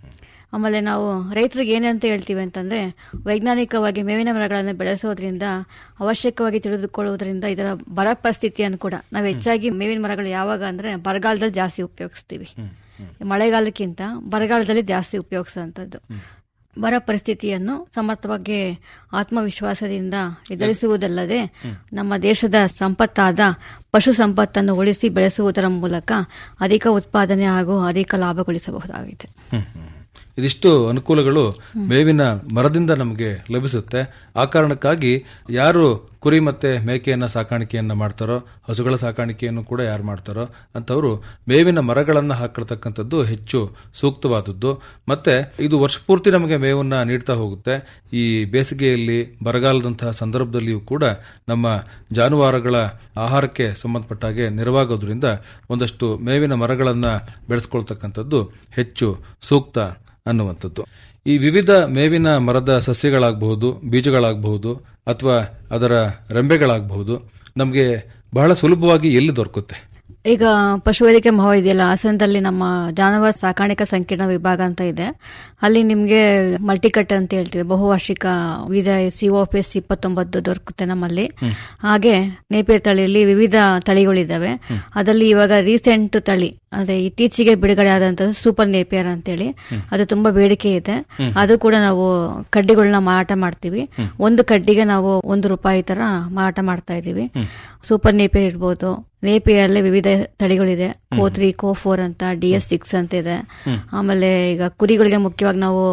ಆಮೇಲೆ ನಾವು ರೈತರಿಗೆ ಏನಂತ ಹೇಳ್ತೀವಿ ಅಂತಂದ್ರೆ ವೈಜ್ಞಾನಿಕವಾಗಿ ಮೇವಿನ ಮರಗಳನ್ನು ಬೆಳೆಸೋದ್ರಿಂದ ಅವಶ್ಯಕವಾಗಿ ತಿಳಿದುಕೊಳ್ಳುವುದರಿಂದ ಇದರ ಬರ ಪರಿಸ್ಥಿತಿಯನ್ನು ಕೂಡ ನಾವು ಹೆಚ್ಚಾಗಿ ಮೇವಿನ ಮರಗಳು ಯಾವಾಗ ಅಂದ್ರೆ ಬರಗಾಲದಲ್ಲಿ ಜಾಸ್ತಿ ಉಪಯೋಗಿಸ್ತೀವಿ ಮಳೆಗಾಲಕ್ಕಿಂತ ಬರಗಾಲದಲ್ಲಿ ಜಾಸ್ತಿ ಉಪಯೋಗಿಸುವಂಥದ್ದು ಬರ ಪರಿಸ್ಥಿತಿಯನ್ನು ಸಮರ್ಥವಾಗಿ ಆತ್ಮವಿಶ್ವಾಸದಿಂದ ಎದುರಿಸುವುದಲ್ಲದೆ ನಮ್ಮ ದೇಶದ ಸಂಪತ್ತಾದ ಪಶು ಸಂಪತ್ತನ್ನು ಉಳಿಸಿ ಬೆಳೆಸುವುದರ ಮೂಲಕ ಅಧಿಕ ಉತ್ಪಾದನೆ ಹಾಗೂ ಅಧಿಕ ಲಾಭ ಗಳಿಸಬಹುದಾಗಿದೆ ಹ್ಮ್, ಹ್ಮ್. ಇದಿಷ್ಟು ಅನುಕೂಲಗಳು ಮೇವಿನ ಮರದಿಂದ ನಮಗೆ ಲಭಿಸುತ್ತೆ ಆ ಕಾರಣಕ್ಕಾಗಿ ಯಾರು ಕುರಿ ಮತ್ತೆ ಮೇಕೆಯನ್ನ ಸಾಕಾಣಿಕೆಯನ್ನ ಮಾಡ್ತಾರೋ ಹಸುಗಳ ಸಾಕಾಣಿಕೆಯನ್ನು ಕೂಡ ಯಾರು ಮಾಡ್ತಾರೋ ಅಂತವರು ಮೇವಿನ ಮರಗಳನ್ನ ಹಾಕಿರ್ತಕ್ಕಂಥದ್ದು ಹೆಚ್ಚು ಸೂಕ್ತವಾದದ್ದು ಮತ್ತೆ ಇದು ವರ್ಷ ಪೂರ್ತಿ ನಮಗೆ ಮೇವನ್ನ ನೀಡ್ತಾ ಹೋಗುತ್ತೆ ಈ ಬೇಸಿಗೆಯಲ್ಲಿ ಬರಗಾಲದಂತಹ ಸಂದರ್ಭದಲ್ಲಿಯೂ ಕೂಡ ನಮ್ಮ ಜಾನುವಾರುಗಳ ಆಹಾರಕ್ಕೆ ಸಂಬಂಧಪಟ್ಟ ಹಾಗೆ ನೆರವಾಗೋದ್ರಿಂದ ಒಂದಷ್ಟು ಮೇವಿನ ಮರಗಳನ್ನ ಬೆಳೆಸ್ಕೊಳ್ತಕ್ಕಂಥದ್ದು ಹೆಚ್ಚು ಸೂಕ್ತ ಅನ್ನುವಂಥದ್ದು ಈ ವಿವಿಧ ಮೇವಿನ ಮರದ ಸಸ್ಯಗಳಾಗಬಹುದು ಬೀಜಗಳಾಗಬಹುದು ಅಥವಾ ಅದರ ರೆಂಬೆಗಳಾಗಬಹುದು ನಮಗೆ ಬಹಳ ಸುಲಭವಾಗಿ ಎಲ್ಲಿ ದೊರಕುತ್ತೆ ಈಗ ಪಶುವೈದ್ಯಕೀಯ ಮಹಾವಿದ್ಯಾಲಯ ಹಾಸನದಲ್ಲಿ ನಮ್ಮ ಜಾನುವಾರು ಸಾಕಾಣಿಕಾ ಸಂಕೀರ್ಣ ವಿಭಾಗ ಅಂತ ಇದೆ ಅಲ್ಲಿ ನಿಮ್ಗೆ ಮಲ್ಟಿಕಟ್ ಅಂತ ಹೇಳ್ತೀವಿ ಬಹುವಾರ್ಷಿಕ ವಿಧ ಸಿಒಎಸ್ ಇಪ್ಪತ್ತೊಂಬತ್ತು ದೊರಕುತ್ತೆ ನಮ್ಮಲ್ಲಿ ಹಾಗೆ ನೇಪಿಯರ್ ತಳಿಯಲ್ಲಿ ವಿವಿಧ ತಳಿಗಳಿದ್ದಾವೆ ಅದರಲ್ಲಿ ಇವಾಗ ರೀಸೆಂಟ್ ತಳಿ ಅದೇ ಇತ್ತೀಚೆಗೆ ಬಿಡುಗಡೆ ಆದಂತದ್ದು ಸೂಪರ್ ನೇಪಿಯರ್ ಅಂತೇಳಿ ಅದು ತುಂಬಾ ಬೇಡಿಕೆ ಇದೆ ಅದು ಕೂಡ ನಾವು ಕಡ್ಡಿಗಳನ್ನ ಮಾರಾಟ ಮಾಡ್ತೀವಿ ಒಂದು ಕಡ್ಡಿಗೆ ನಾವು ಒಂದು ರೂಪಾಯಿ ತರ ಮಾರಾಟ ಮಾಡ್ತಾ ಇದೀವಿ ಸೂಪರ್ ನೇಪಿಯರ್ ಇರ್ಬೋದು ನೇಪಿಯರ್ಲೆ ವಿವಿಧ ತಳಿಗಳಿದೆ ಕೋ ತ್ರೀ ಕೋ ಫೋರ್ ಅಂತ ಡಿ ಎಸ್ ಸಿಕ್ಸ್ ಅಂತ ಇದೆ ಆಮೇಲೆ ಈಗ ಕುರಿಗಳಿಗೆ ಮುಖ್ಯವಾಗಿ ನಾವು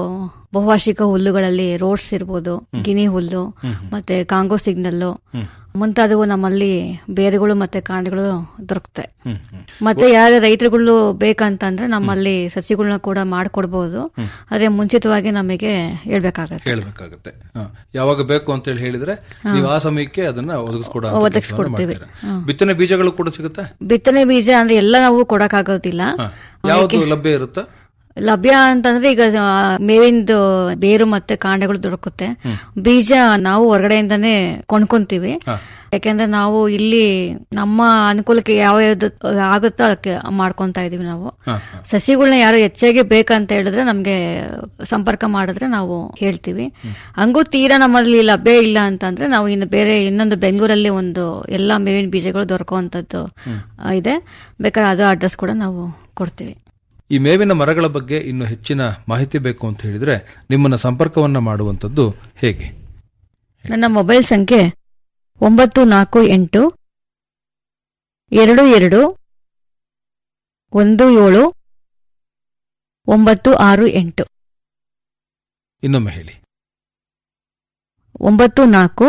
ಬಹುವಾರ್ಷಿಕ ಹುಲ್ಲುಗಳಲ್ಲಿ ರೋಡ್ಸ್ ಇರ್ಬೋದು ಗಿನಿ ಹುಲ್ಲು ಮತ್ತೆ ಕಾಂಗೋ ಸಿಗ್ನಲ್ಲು ಮುಂತಾದವು ನಮ್ಮಲ್ಲಿ ಬೇರುಗಳು ಮತ್ತೆ ಕಾಂಡಗಳು ದೊರಕುತ್ತೆ ಮತ್ತೆ ಯಾರ ರೈತರುಗಳು ಬೇಕಂತಂದ್ರೆ ನಮ್ಮಲ್ಲಿ ಸಸಿಗಳನ್ನ ಕೂಡ ಮಾಡ್ಕೊಡ್ಬಹುದು ಅದೇ ಮುಂಚಿತವಾಗಿ ನಮಗೆ ಹೇಳ್ಬೇಕಾಗತ್ತೆ ಹೇಳ್ಬೇಕಾಗತ್ತೆ ಹ. ಯಾವಾಗ ಬೇಕು ಅಂತ ಹೇಳಿ ಹೇಳಿದ್ರೆ ನೀವು ಆ ಸಮಯಕ್ಕೆ ಅದನ್ನ ಒದಗಿಸ್ಕೊಡ ಅಂತ ಒದಗಿಸ್ಕೊಡ್ತೀವಿ. ಕೆಲ್ಸವನ್ನ ಮಾಡ್ತೀರಾ. ಬಿತ್ತನೆ ಬೀಜಗಳು ಕೂಡ ಸಿಗುತ್ತೆ ಬಿತ್ತನೆ ಬೀಜ ಅಂದ್ರೆ ಎಲ್ಲ ನಾವು ಕೊಡಕ್ಕಾಗೋದಿಲ್ಲ ಹ. ಯಾವ್ದು ಲಭ್ಯ ಇರುತ್ತಾ ಲಭ್ಯ ಅಂತಂದ್ರೆ ಈಗ ಆ, ಮೇವಿಂದು ಬೇರು ಮತ್ತೆ ಕಾಂಡಗಳು ದೊರಕುತ್ತೆ ಬೀಜ ನಾವು ಹೊರಗಡೆಯಿಂದಾನೇ ಕೊಂಡ್ಕೊಂತೀವಿ ಯಾಕೆಂದ್ರೆ ನಾವು ಇಲ್ಲಿ ನಮ್ಮ ಅನುಕೂಲಕ್ಕೆ ಯಾವ ಯಾವ್ದು ಆಗುತ್ತೋ ಅದಕ್ಕೆ ಮಾಡ್ಕೊಂತಾ ಇದೀವಿ ನಾವು ಸಸಿಗಳನ್ನ ಯಾರು ಹೆಚ್ಚಾಗಿ ಬೇಕಂತ ಹೇಳಿದ್ರೆ ನಮ್ಗೆ ಸಂಪರ್ಕ ಮಾಡಿದ್ರೆ ನಾವು ಹೇಳ್ತೀವಿ ಹಂಗೂ ತೀರಾ ನಮ್ಮಲ್ಲಿ ಲಭ್ಯ ಇಲ್ಲ ಅಂತಂದ್ರೆ ನಾವು ಇನ್ನು ಬೇರೆ ಇನ್ನೊಂದು ಬೆಂಗಳೂರಲ್ಲಿ ಒಂದು ಎಲ್ಲಾ ಮೇವಿನ ಬೀಜಗಳು ದೊರಕುವಂತದ್ದು ಆ, ಇದೆ ಬೇಕಾದ್ರೆ ಅದು ಅಡ್ರೆಸ್ ಕೂಡ ನಾವು ಕೊಡ್ತೀವಿ ಈ ಮೇವಿನ ಮರಗಳ ಬಗ್ಗೆ ಇನ್ನು ಹೆಚ್ಚಿನ ಮಾಹಿತಿ ಬೇಕು ಅಂತ ಹೇಳಿದ್ರೆ ನಿಮ್ಮನ್ನ ಸಂಪರ್ಕವನ್ನ ಮಾಡುವಂತದ್ದು ಹೇಗೆ ನನ್ನ ಮೊಬೈಲ್ ಸಂಖ್ಯೆ ಒಂಬತ್ತು ನಾಲ್ಕು ಎಂಟು ಎರಡು ಎರಡು ಒಂದು ಏಳು ಒಂಬತ್ತು ಆರು ಎಂಟು ಇನ್ನೊಮ್ಮೆ ಹೇಳಿ ಒಂಬತ್ತು ನಾಲ್ಕು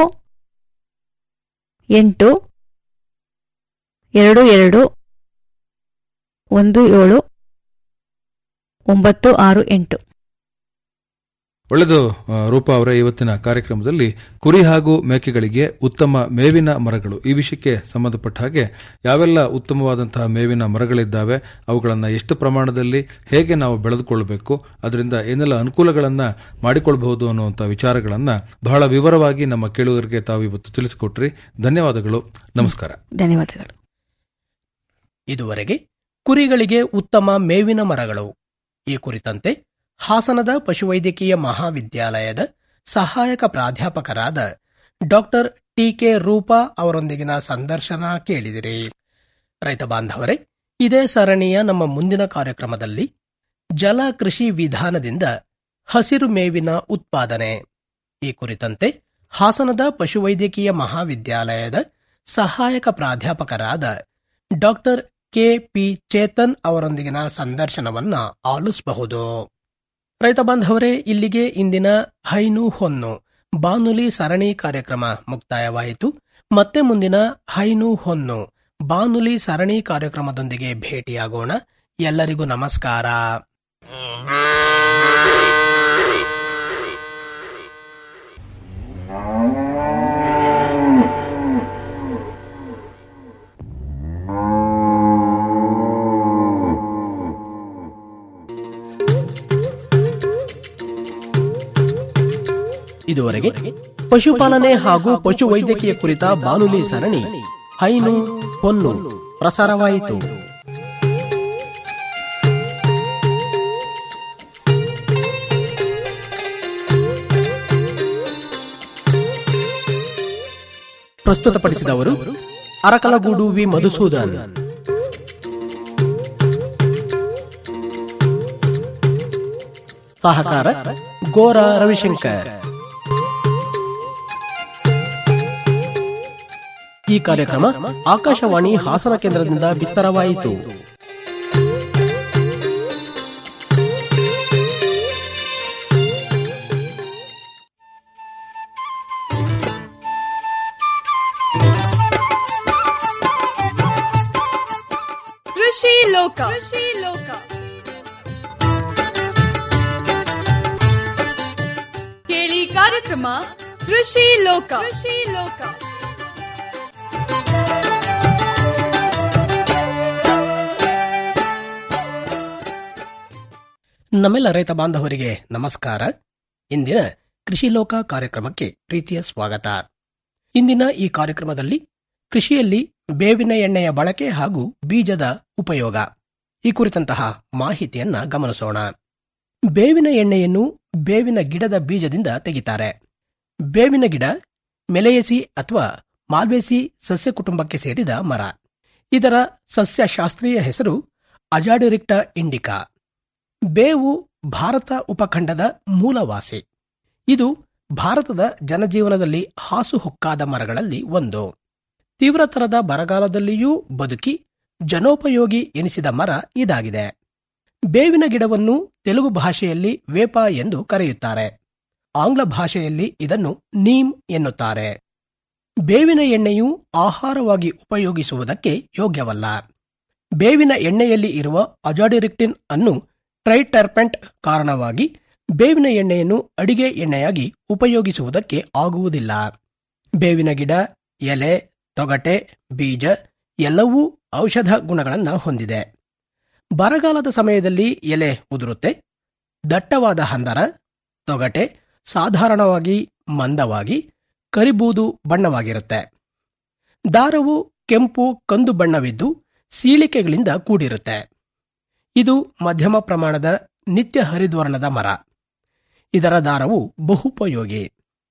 ಎಂಟು ಎರಡು ಎರಡು ಒಂದು ಏಳು ಒಂಬತ್ತು ಆರು ಎಂಟು ಒಳ್ಳೆಯದು ಆ, ರೂಪಾ ಅವರೇ ಇವತ್ತಿನ ಕಾರ್ಯಕ್ರಮದಲ್ಲಿ ಕುರಿ ಹಾಗೂ ಮೇಕೆಗಳಿಗೆ ಉತ್ತಮ ಮೇವಿನ ಮರಗಳು ಈ ವಿಷಯಕ್ಕೆ ಸಂಬಂಧಪಟ್ಟ ಹಾಗೆ ಯಾವೆಲ್ಲ ಉತ್ತಮವಾದಂತಹ ಮೇವಿನ ಮರಗಳಿದ್ದಾವೆ ಅವುಗಳನ್ನು ಎಷ್ಟು ಪ್ರಮಾಣದಲ್ಲಿ ಹೇಗೆ ನಾವು ಬೆಳೆದುಕೊಳ್ಳಬೇಕು ಅದರಿಂದ ಏನೆಲ್ಲ ಅನುಕೂಲಗಳನ್ನ ಮಾಡಿಕೊಳ್ಬಹುದು ಅನ್ನುವಂಥ ವಿಚಾರಗಳನ್ನ ಬಹಳ ವಿವರವಾಗಿ ನಮ್ಮ ಕೇಳುಗರಿಗೆ ತಾವು ಇವತ್ತು ತಿಳಿಸಿಕೊಟ್ರಿ ಧನ್ಯವಾದಗಳು ನಮಸ್ಕಾರ ಧನ್ಯವಾದಗಳು ಇದುವರೆಗೆ ಕುರಿಗಳಿಗೆ ಉತ್ತಮ ಮೇವಿನ ಮರಗಳು ಈ ಕುರಿತಂತೆ ಹಾಸನದ ಪಶುವೈದ್ಯಕೀಯ ಮಹಾವಿದ್ಯಾಲಯದ ಸಹಾಯಕ ಪ್ರಾಧ್ಯಾಪಕರಾದ ಡಾಕ್ಟರ್ ಟಿಕೆ ರೂಪಾ ಅವರೊಂದಿಗಿನ ಸಂದರ್ಶನ ಕೇಳಿದಿರಿ ರೈತ ಬಾಂಧವರೇ ಇದೇ ಸರಣಿಯ ನಮ್ಮ ಮುಂದಿನ ಕಾರ್ಯಕ್ರಮದಲ್ಲಿ ಜಲ ಕೃಷಿ ವಿಧಾನದಿಂದ ಹಸಿರು ಮೇವಿನ ಉತ್ಪಾದನೆ ಈ ಕುರಿತಂತೆ ಹಾಸನದ ಪಶುವೈದ್ಯಕೀಯ ಮಹಾವಿದ್ಯಾಲಯದ ಸಹಾಯಕ ಪ್ರಾಧ್ಯಾಪಕರಾದ ಡಾಕ್ಟರ್ ಕೆ ಪಿ ಚೇತನ್ ಅವರೊಂದಿಗಿನ ಸಂದರ್ಶನವನ್ನ ಆಲಿಸಬಹುದು ರೈತ ಬಾಂಧವರೇ ಇಲ್ಲಿಗೆ ಇಂದಿನ ಹೈನು ಹೊನ್ನು ಬಾನುಲಿ ಸರಣಿ ಕಾರ್ಯಕ್ರಮ ಮುಕ್ತಾಯವಾಯಿತು ಮತ್ತೆ ಮುಂದಿನ ಹೈನು ಹೊನ್ನು ಬಾನುಲಿ ಸರಣಿ ಕಾರ್ಯಕ್ರಮದೊಂದಿಗೆ ಭೇಟಿಯಾಗೋಣ ಎಲ್ಲರಿಗೂ ನಮಸ್ಕಾರ ಇದುವರೆಗೆ ಪಶುಪಾಲನೆ ಹಾಗೂ ಪಶು ವೈದ್ಯಕೀಯ ಕುರಿತ ಬಾನುಲಿ ಸರಣಿ ಹೈನು ಹೊನ್ನು ಪ್ರಸಾರವಾಯಿತು ಪ್ರಸ್ತುತಪಡಿಸಿದವರು ಅರಕಲಗೂಡು ವಿ ಮಧುಸೂದನ್ ಸಹಕಾರ ಗೋರ ರವಿಶಂಕರ್ ಈ ಕಾರ್ಯಕ್ರಮ ಆಕಾಶವಾಣಿ ಹಾಸನ ಕೇಂದ್ರದಿಂದ ಬಿತ್ತರವಾಯಿತು ಕೃಷಿ ಲೋಕ ಕೃಷಿ ಲೋಕ ಕೇಳಿ ಕಾರ್ಯಕ್ರಮ ಕೃಷಿ ಲೋಕ ಕೃಷಿ ಲೋಕ ನಮ್ಮೆಲ್ಲ ರೈತ ಬಾಂಧವರಿಗೆ ನಮಸ್ಕಾರ ಇಂದಿನ ಕೃಷಿ ಲೋಕ ಕಾರ್ಯಕ್ರಮಕ್ಕೆ ಪ್ರೀತಿಯ ಸ್ವಾಗತ ಇಂದಿನ ಈ ಕಾರ್ಯಕ್ರಮದಲ್ಲಿ ಕೃಷಿಯಲ್ಲಿ ಬೇವಿನ ಎಣ್ಣೆಯ ಬಳಕೆ ಹಾಗೂ ಬೀಜದ ಉಪಯೋಗ ಈ ಕುರಿತಂತಹ ಮಾಹಿತಿಯನ್ನ ಗಮನಿಸೋಣ ಬೇವಿನ ಎಣ್ಣೆಯನ್ನು ಬೇವಿನ ಗಿಡದ ಬೀಜದಿಂದ ತೆಗಿತಾರೆ ಬೇವಿನ ಗಿಡ ಮೆಲೆಯಸಿ ಅಥವಾ ಮಾಲ್ವೇಸಿ ಸಸ್ಯ ಕುಟುಂಬಕ್ಕೆ ಸೇರಿದ ಮರ ಇದರ ಸಸ್ಯಶಾಸ್ತ್ರೀಯ ಹೆಸರು ಅಜಾಡಿರಿಕ್ಟ ಇಂಡಿಕಾ ಬೇವು ಭಾರತ ಉಪಖಂಡದ ಮೂಲವಾಸಿ ಇದು ಭಾರತದ ಜನಜೀವನದಲ್ಲಿ ಹಾಸುಹೊಕ್ಕಾದ ಮರಗಳಲ್ಲಿ ಒಂದು ತೀವ್ರತರದ ಬರಗಾಲದಲ್ಲಿಯೂ ಬದುಕಿ ಜನೋಪಯೋಗಿ ಎನಿಸಿದ ಮರ ಇದಾಗಿದೆ ಬೇವಿನ ಗಿಡವನ್ನು ತೆಲುಗು ಭಾಷೆಯಲ್ಲಿ ವೇಪ ಎಂದು ಕರೆಯುತ್ತಾರೆ ಆಂಗ್ಲ ಭಾಷೆಯಲ್ಲಿ ಇದನ್ನು ನೀಮ್ ಎನ್ನುತ್ತಾರೆ ಬೇವಿನ ಎಣ್ಣೆಯು ಆಹಾರವಾಗಿ ಉಪಯೋಗಿಸುವುದಕ್ಕೆ ಯೋಗ್ಯವಲ್ಲ ಬೇವಿನ ಎಣ್ಣೆಯಲ್ಲಿ ಇರುವ ಅಜಾಡಿರಿಕ್ಟಿನ್ ಅನ್ನು ಟ್ರೈಟರ್ಪೆಂಟ್ ಕಾರಣವಾಗಿ ಬೇವಿನ ಎಣ್ಣೆಯನ್ನು ಅಡಿಗೆ ಎಣ್ಣೆಯಾಗಿ ಉಪಯೋಗಿಸುವುದಕ್ಕೆ ಆಗುವುದಿಲ್ಲ ಬೇವಿನ ಗಿಡ ಎಲೆ ತೊಗಟೆ ಬೀಜ ಎಲ್ಲವೂ ಔಷಧ ಗುಣಗಳನ್ನು ಹೊಂದಿದೆ ಬರಗಾಲದ ಸಮಯದಲ್ಲಿ ಎಲೆ ಉದುರುತ್ತೆ ದಟ್ಟವಾದ ಹಂದರ ತೊಗಟೆ ಸಾಧಾರಣವಾಗಿ ಮಂದವಾಗಿ ಕರಿಬೂದು ಬಣ್ಣವಾಗಿರುತ್ತೆ ದಾರವು ಕೆಂಪು ಕಂದು ಬಣ್ಣವಿದ್ದು ಸೀಳಿಕೆಗಳಿಂದ ಕೂಡಿರುತ್ತೆ ಇದು ಮಧ್ಯಮ ಪ್ರಮಾಣದ ನಿತ್ಯ ಹರಿದ್ವರ್ಣದ ಮರ ಇದರ ದಾರವು ಬಹುಪಯೋಗಿ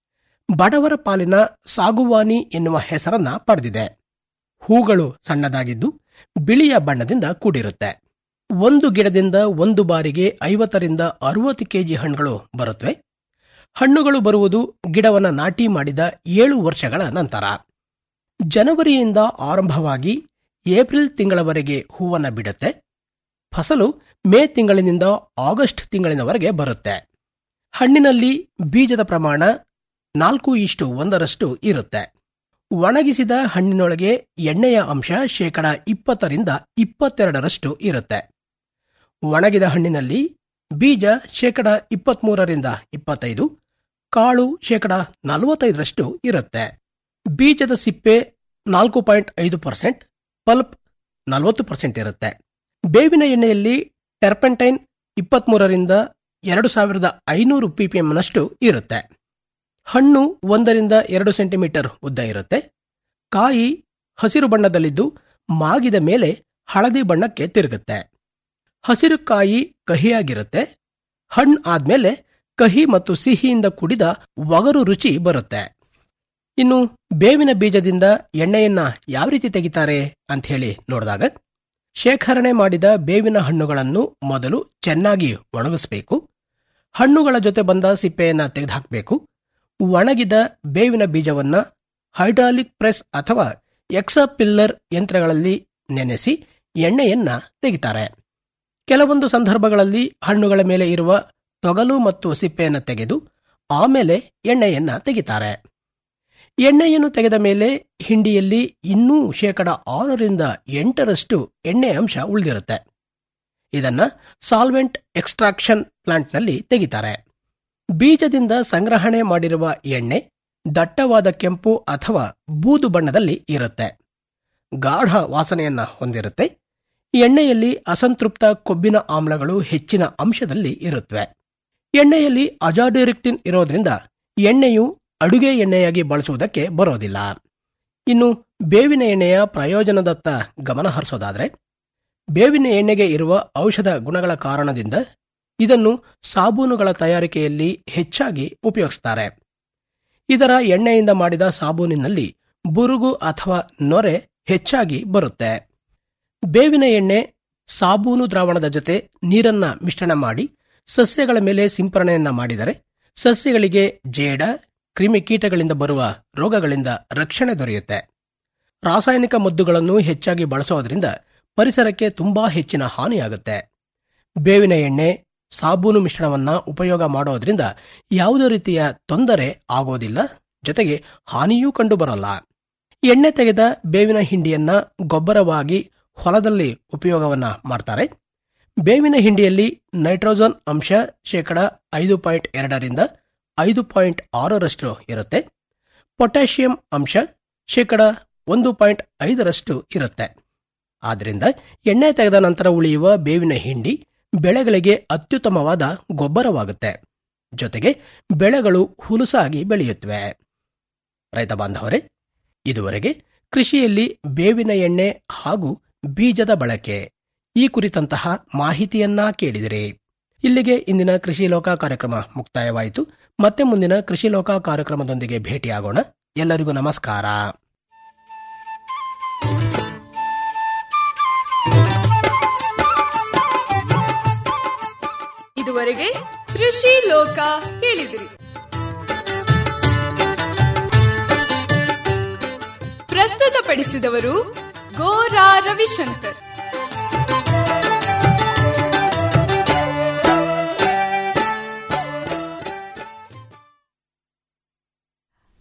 ಬಡವರ ಪಾಲಿನ ಸಾಗುವಾನಿ ಎನ್ನುವ ಹೆಸರನ್ನ ಪಡೆದಿದೆ ಹೂಗಳು ಸಣ್ಣದಾಗಿದ್ದು ಬಿಳಿಯ ಬಣ್ಣದಿಂದ ಕೂಡಿರುತ್ತೆ ಒಂದು ಗಿಡದಿಂದ ಒಂದು ಬಾರಿಗೆ ಐವತ್ತರಿಂದ ಅರವತ್ತು ಕೆಜಿ ಹಣ್ಣುಗಳು ಬರುತ್ತವೆ ಹಣ್ಣುಗಳು ಬರುವುದು ಗಿಡವನ್ನ ನಾಟಿ ಮಾಡಿದ ಏಳು ವರ್ಷಗಳ ನಂತರ ಜನವರಿಯಿಂದ ಆರಂಭವಾಗಿ ಏಪ್ರಿಲ್ ತಿಂಗಳವರೆಗೆ ಹೂವನ್ನ ಬಿಡುತ್ತೆ ಫಸಲು ಮೇ ತಿಂಗಳಿನಿಂದ ಆಗಸ್ಟ್ ತಿಂಗಳಿನವರೆಗೆ ಬರುತ್ತೆ ಹಣ್ಣಿನಲ್ಲಿ ಬೀಜದ ಪ್ರಮಾಣ ನಾಲ್ಕು ಇಷ್ಟು ಒಂದರಷ್ಟು ಇರುತ್ತೆ ಒಣಗಿಸಿದ ಹಣ್ಣಿನೊಳಗೆ ಎಣ್ಣೆಯ ಅಂಶ ಶೇಕಡ ಇಪ್ಪತ್ತರಿಂದ ಇಪ್ಪತ್ತೆರಡರಷ್ಟು ಇರುತ್ತೆ ಒಣಗಿದ ಹಣ್ಣಿನಲ್ಲಿ ಬೀಜ ಶೇಕಡ ಇಪ್ಪತ್ಮೂರರಿಂದ ಇಪ್ಪತ್ತೈದು ಕಾಳು ಶೇಕಡ ನಲವತ್ತೈದರಷ್ಟು ಇರುತ್ತೆ ಬೀಜದ ಸಿಪ್ಪೆ ನಾಲ್ಕು ಪಾಯಿಂಟ್ ಐದು ಪರ್ಸೆಂಟ್ ಪಲ್ಪ್ ನಲವತ್ತು ಪರ್ಸೆಂಟ್ ಇರುತ್ತೆ ಬೇವಿನ ಎಣ್ಣೆಯಲ್ಲಿ ಟೆರ್ಪೆಂಟೈನ್ ಇಪ್ಪತ್ಮೂರರಿಂದ ಎರಡು ಸಾವಿರದ ಐನೂರು ಪಿಪಿಎಂನಷ್ಟು ಇರುತ್ತೆ ಹಣ್ಣು ಒಂದರಿಂದ ಎರಡು ಸೆಂಟಿಮೀಟರ್ ಉದ್ದ ಇರುತ್ತೆ ಕಾಯಿ ಹಸಿರು ಬಣ್ಣದಲ್ಲಿದ್ದು ಮಾಗಿದ ಮೇಲೆ ಹಳದಿ ಬಣ್ಣಕ್ಕೆ ತಿರುಗುತ್ತೆ ಹಸಿರು ಕಾಯಿ ಕಹಿಯಾಗಿರುತ್ತೆ ಹಣ್ಣು ಆದ್ಮೇಲೆ ಕಹಿ ಮತ್ತು ಸಿಹಿಯಿಂದ ಕೂಡಿದ ಒಗರು ರುಚಿ ಬರುತ್ತೆ ಇನ್ನು ಬೇವಿನ ಬೀಜದಿಂದ ಎಣ್ಣೆಯನ್ನ ಯಾವ ರೀತಿ ತೆಗಿತಾರೆ ಅಂತ ಹೇಳಿ ನೋಡಿದಾಗ ಶೇಖರಣೆ ಮಾಡಿದ ಬೇವಿನ ಹಣ್ಣುಗಳನ್ನು ಮೊದಲು ಚೆನ್ನಾಗಿ ಒಣಗಿಸಬೇಕು ಹಣ್ಣುಗಳ ಜೊತೆ ಬಂದ ಸಿಪ್ಪೆಯನ್ನ ತೆಗೆದುಹಾಕಬೇಕು ಒಣಗಿದ ಬೇವಿನ ಬೀಜವನ್ನ ಹೈಡ್ರಾಲಿಕ್ ಪ್ರೆಸ್ ಅಥವಾ ಎಕ್ಸಪಿಲ್ಲರ್ ಯಂತ್ರಗಳಲ್ಲಿ ನೆನೆಸಿ ಎಣ್ಣೆಯನ್ನ ತೆಗಿತಾರೆ ಕೆಲವೊಂದು ಸಂದರ್ಭಗಳಲ್ಲಿ ಹಣ್ಣುಗಳ ಮೇಲೆ ಇರುವ ತೊಗಲು ಮತ್ತು ಸಿಪ್ಪೆಯನ್ನು ತೆಗೆದು ಆಮೇಲೆ ಎಣ್ಣೆಯನ್ನ ತೆಗಿತಾರೆ ಎಣ್ಣೆಯನ್ನು ತೆಗೆದ ಮೇಲೆ ಹಿಂಡಿಯಲ್ಲಿ ಇನ್ನೂ ಶೇಕಡ ಆರರಿಂದ ಎಂಟರಷ್ಟು ಎಣ್ಣೆ ಅಂಶ ಉಳಿದಿರುತ್ತೆ ಇದನ್ನ ಸಾಲ್ವೆಂಟ್ ಎಕ್ಸ್ಟ್ರಾಕ್ಷನ್ ಪ್ಲಾಂಟ್ನಲ್ಲಿ ತೆಗಿತಾರೆ ಬೀಜದಿಂದ ಸಂಗ್ರಹಣೆ ಮಾಡಿರುವ ಎಣ್ಣೆ ದಟ್ಟವಾದ ಕೆಂಪು ಅಥವಾ ಬೂದು ಬಣ್ಣದಲ್ಲಿ ಇರುತ್ತೆ ಗಾಢ ವಾಸನೆಯನ್ನ ಹೊಂದಿರುತ್ತೆ ಎಣ್ಣೆಯಲ್ಲಿ ಅಸಂತೃಪ್ತ ಕೊಬ್ಬಿನ ಆಮ್ಲಗಳು ಹೆಚ್ಚಿನ ಅಂಶದಲ್ಲಿ ಇರುತ್ತವೆ ಎಣ್ಣೆಯಲ್ಲಿ ಅಜಾಡಿರಿಕ್ಟಿನ್ ಇರೋದ್ರಿಂದ ಎಣ್ಣೆಯು ಅಡುಗೆ ಎಣ್ಣೆಯಾಗಿ ಬಳಸುವುದಕ್ಕೆ ಬರೋದಿಲ್ಲ ಇನ್ನು ಬೇವಿನ ಎಣ್ಣೆಯ ಪ್ರಯೋಜನದತ್ತ ಗಮನ ಹರಿಸೋದಾದ್ರೆ ಬೇವಿನ ಎಣ್ಣೆಗೆ ಇರುವ ಔಷಧ ಗುಣಗಳ ಕಾರಣದಿಂದ ಇದನ್ನು ಸಾಬೂನುಗಳ ತಯಾರಿಕೆಯಲ್ಲಿ ಹೆಚ್ಚಾಗಿ ಉಪಯೋಗಿಸ್ತಾರೆ ಇದರ ಎಣ್ಣೆಯಿಂದ ಮಾಡಿದ ಸಾಬೂನಿನಲ್ಲಿ ಬುರುಗು ಅಥವಾ ನೊರೆ ಹೆಚ್ಚಾಗಿ ಬರುತ್ತೆ ಬೇವಿನ ಎಣ್ಣೆ ಸಾಬೂನು ದ್ರಾವಣದ ಜೊತೆ ನೀರನ್ನ ಮಿಶ್ರಣ ಮಾಡಿ ಸಸ್ಯಗಳ ಮೇಲೆ ಸಿಂಪರಣೆಯನ್ನ ಮಾಡಿದರೆ ಸಸ್ಯಗಳಿಗೆ ಜೇಡ ಕ್ರಿಮಿಕೀಟಗಳಿಂದ ಬರುವ ರೋಗಗಳಿಂದ ರಕ್ಷಣೆ ದೊರೆಯುತ್ತೆ ರಾಸಾಯನಿಕ ಮದ್ದುಗಳನ್ನು ಹೆಚ್ಚಾಗಿ ಬಳಸೋದ್ರಿಂದ ಪರಿಸರಕ್ಕೆ ತುಂಬಾ ಹೆಚ್ಚಿನ ಹಾನಿಯಾಗುತ್ತೆ ಬೇವಿನ ಎಣ್ಣೆ ಸಾಬೂನು ಮಿಶ್ರಣವನ್ನ ಉಪಯೋಗ ಮಾಡೋದ್ರಿಂದ ಯಾವುದೇ ರೀತಿಯ ತೊಂದರೆ ಆಗೋದಿಲ್ಲ ಜೊತೆಗೆ ಹಾನಿಯೂ ಕಂಡುಬರಲ್ಲ ಎಣ್ಣೆ ತೆಗೆದ ಬೇವಿನ ಹಿಂಡಿಯನ್ನ ಗೊಬ್ಬರವಾಗಿ ಹೊಲದಲ್ಲಿ ಉಪಯೋಗವನ್ನ ಮಾಡ್ತಾರೆ ಬೇವಿನ ಹಿಂಡಿಯಲ್ಲಿ ನೈಟ್ರೋಜನ್ ಅಂಶ ಶೇಕಡ ಐದು ಪಾಯಿಂಟ್ ಎರಡರಿಂದ ಐದು ಪಾಯಿಂಟ್ ಆರರಷ್ಟು ಇರುತ್ತೆ ಪೊಟ್ಯಾಷಿಯಂ ಅಂಶ ಶೇಕಡ ಒಂದು ಪಾಯಿಂಟ್ ಐದರಷ್ಟು ಇರುತ್ತೆ ಆದ್ದರಿಂದ ಎಣ್ಣೆ ತೆಗೆದ ನಂತರ ಉಳಿಯುವ ಬೇವಿನ ಹಿಂಡಿ ಬೆಳೆಗಳಿಗೆ ಅತ್ಯುತ್ತಮವಾದ ಗೊಬ್ಬರವಾಗುತ್ತೆ ಜೊತೆಗೆ ಬೆಳೆಗಳು ಹುಲುಸಾಗಿ ಬೆಳೆಯುತ್ತವೆ ರೈತ ಬಾಂಧವರೇ ಇದುವರೆಗೆ ಕೃಷಿಯಲ್ಲಿ ಬೇವಿನ ಎಣ್ಣೆ ಹಾಗೂ ಬೀಜದ ಬಳಕೆ ಈ ಕುರಿತಂತಹ ಮಾಹಿತಿಯನ್ನ ಕೇಳಿದಿರಿ ಇಲ್ಲಿಗೆ ಇಂದಿನ ಕೃಷಿ ಲೋಕ ಕಾರ್ಯಕ್ರಮ ಮುಕ್ತಾಯವಾಯಿತು ಮತ್ತೆ ಮುಂದಿನ ಕೃಷಿ ಲೋಕ ಕಾರ್ಯಕ್ರಮದೊಂದಿಗೆ ಭೇಟಿಯಾಗೋಣ ಎಲ್ಲರಿಗೂ ನಮಸ್ಕಾರ ಇದುವರೆಗೆ ಕೃಷಿ ಲೋಕ ಕೇಳಿದಿರಿ ಪ್ರಸ್ತುತಪಡಿಸಿದವರು ಗೋರಾ ರವಿಶಂಕರ್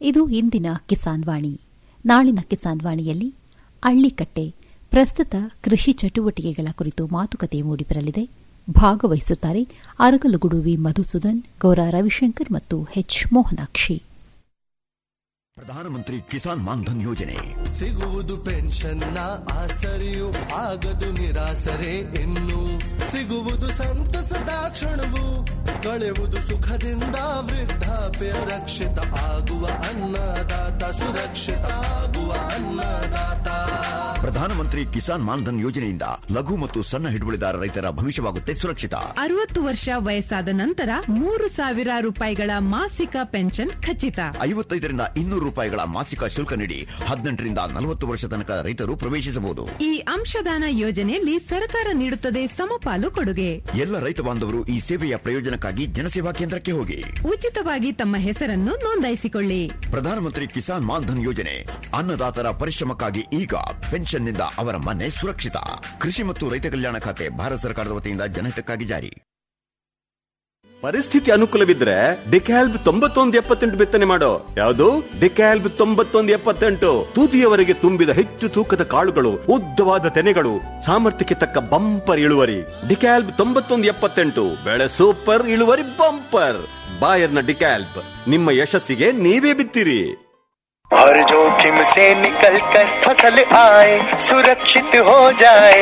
ಇದು ಇಂದಿನ ಕಿಸಾನ್ ವಾಣಿ ನಾಳಿನ ಕಿಸಾನ್ ವಾಣಿಯಲ್ಲಿ ಅಳ್ಳಿಕಟ್ಟೆ ಪ್ರಸ್ತುತ ಕೃಷಿ ಚಟುವಟಿಕೆಗಳ ಕುರಿತು ಮಾತುಕತೆ ಮೂಡಿಬರಲಿದೆ ಭಾಗವಹಿಸುತ್ತಾರೆ ಅರಗಲಗುಡು ವಿ ಮಧುಸೂದನ್ ಗೌರ ರವಿಶಂಕರ್ ಮತ್ತು ಎಚ್ ಮೋಹನಾಕ್ಷಿ ಪ್ರಧಾನಮಂತ್ರಿ ಕಿಸಾನ್ ಮಾನ್ಧನ್ ಯೋಜನೆ ಸಿಗುವುದು ಪೆನ್ಷನ್ನ ಆಸರೆಯು ಆಗದು ನಿರಾಸರೆ ಇನ್ನು ಸಿಗುವುದು ಸಂತಸದ ಕ್ಷಣವು ಕಳೆಯುವುದು ಸುಖದಿಂದ ವೃದ್ಧಾಪ್ಯ ರಕ್ಷಿತ ಆಗುವ ಅನ್ನದಾತ ಸುರಕ್ಷಿತ ಆಗುವ ಅನ್ನದಾತ ಪ್ರಧಾನಮಂತ್ರಿ ಕಿಸಾನ್ ಮಾನ್ಧನ್ ಯೋಜನೆಯಿಂದ ಲಘು ಮತ್ತು ಸಣ್ಣ ಹಿಡುವಳಿದಾರ ರೈತರ ಭವಿಷ್ಯವಾಗುತ್ತೆ ಸುರಕ್ಷಿತ ಅರವತ್ತು ವರ್ಷ ವಯಸ್ಸಾದ ನಂತರ ಮೂರು ಸಾವಿರ ರೂಪಾಯಿಗಳ ಮಾಸಿಕ ಪೆನ್ಷನ್ ಖಚಿತ ಐವತ್ತೈದರಿಂದ ಇನ್ನೂರು ರೂಪಾಯಿಗಳ ಮಾಸಿಕ ಶುಲ್ಕ ನೀಡಿ ಹದಿನೆಂಟರಿಂದ ನಲವತ್ತು ವರ್ಷ ತನಕ ರೈತರು ಪ್ರವೇಶಿಸಬಹುದು ಈ ಅಂಶದಾನ ಯೋಜನೆಯಲ್ಲಿ ಸರ್ಕಾರ ನೀಡುತ್ತದೆ ಸಮಪಾಲು ಕೊಡುಗೆ ಎಲ್ಲ ರೈತ ಬಾಂಧವರು ಈ ಸೇವೆಯ ಪ್ರಯೋಜನಕ್ಕಾಗಿ ಜನಸೇವಾ ಕೇಂದ್ರಕ್ಕೆ ಹೋಗಿ ಉಚಿತವಾಗಿ ತಮ್ಮ ಹೆಸರನ್ನು ನೋಂದಾಯಿಸಿಕೊಳ್ಳಿ ಪ್ರಧಾನಮಂತ್ರಿ ಕಿಸಾನ್ ಮಾನ್ಧನ್ ಯೋಜನೆ ಅನ್ನದಾತರ ಪರಿಶ್ರಮಕ್ಕಾಗಿ ಈಗ ಪೆನ್ಷನ್ನಿಂದ ಅವರ ಮನೆ ಸುರಕ್ಷಿತ ಕೃಷಿ ಮತ್ತು ರೈತ ಕಲ್ಯಾಣ ಖಾತೆ ಭಾರತ ಸರ್ಕಾರದ ವತಿಯಿಂದ ಜನಹಿತಕ್ಕಾಗಿ ಜಾರಿ ಪರಿಸ್ಥಿತಿ ಅನುಕೂಲವಿದ್ರೆ ಡಿಕ್ಯಾಲ್ಬ್ ತೊಂಬತ್ತೊಂದು ಎಪ್ಪತ್ತೆಂಟು ಬಿತ್ತನೆ ಮಾಡೋ ಯಾವುದು ಡಿಕ್ಯಾಲ್ಬ್ ತೊಂಬತ್ತೊಂದು ಎಪ್ಪತ್ತೆಂಟು ತುದಿಯವರೆಗೆ ತುಂಬಿದ ಹೆಚ್ಚು ತೂಕದ ಕಾಳುಗಳು ಉದ್ದವಾದ ತೆನೆಗಳು ಸಾಮರ್ಥ್ಯಕ್ಕೆ ತಕ್ಕ ಬಂಪರ್ ಇಳುವರಿ ಡಿಕ್ಯಾಲ್ಬ್ ತೊಂಬತ್ತೊಂದು ಎಪ್ಪತ್ತೆಂಟು ಬೆಳೆ ಸೂಪರ್ ಇಳುವರಿ ಬಂಪರ್ ಬಾಯರ್ನ ಡಿಕ್ಯಾಲ್ಬ್ ನಿಮ್ಮ ಯಶಸ್ಸಿಗೆ ನೀವೇ ಬಿತ್ತಿರಿ हर जोखिम से निकल कर फसल आए सुरक्षित हो जाए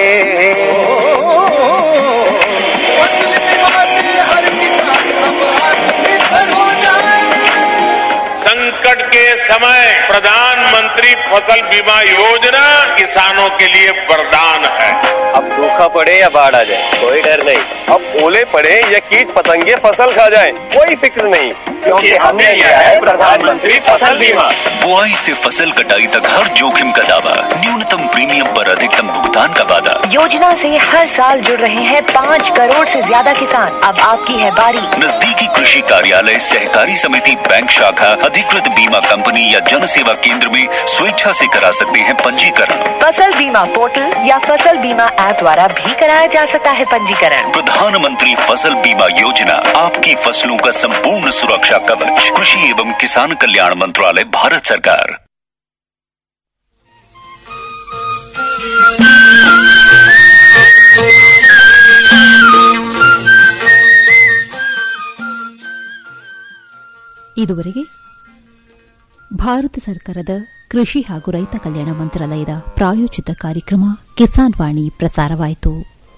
फसल बीमा से हर किसान अब आत्मनिर्भर हो जाए संकट के समय प्रधानमंत्री फसल बीमा योजना किसानों के लिए वरदान है अब सूखा पड़े या बाढ़ आ जाए कोई डर नहीं अब ओले पड़े या कीट पतंगे फसल खा जाए कोई फिक्र नहीं क्योंकि हमने लिया है प्रधानमंत्री फसल बीमा बुआई से फसल कटाई तक हर जोखिम का दावा न्यूनतम प्रीमियम पर अधिकतम भुगतान का वादा योजना से हर साल जुड़ रहे हैं पाँच करोड़ से ज्यादा किसान अब आपकी है बारी नजदीकी कृषि कार्यालय सहकारी समिति बैंक शाखा अधिकृत बीमा कंपनी या जन सेवा केंद्र में स्वेच्छा से करा सकते हैं पंजीकरण फसल बीमा पोर्टल या फसल बीमा ऐप द्वारा भी कराया जा सकता है पंजीकरण प्रधानमंत्री फसल बीमा योजना आपकी फसलों का संपूर्ण सुरक्षा कवच कृषि एवं किसान कल्याण मंत्रालय भारत सरकार ಇದುವರೆಗೆ ಭಾರತ ಸರ್ಕಾರದ ಕೃಷಿ ಹಾಗೂ ರೈತ ಕಲ್ಯಾಣ ಮಂತ್ರಾಲಯದ ಪ್ರಾಯೋಜಿತ ಕಾರ್ಯಕ್ರಮ ಕಿಸಾನ್ ವಾಣಿ ಪ್ರಸಾರವಾಯಿತು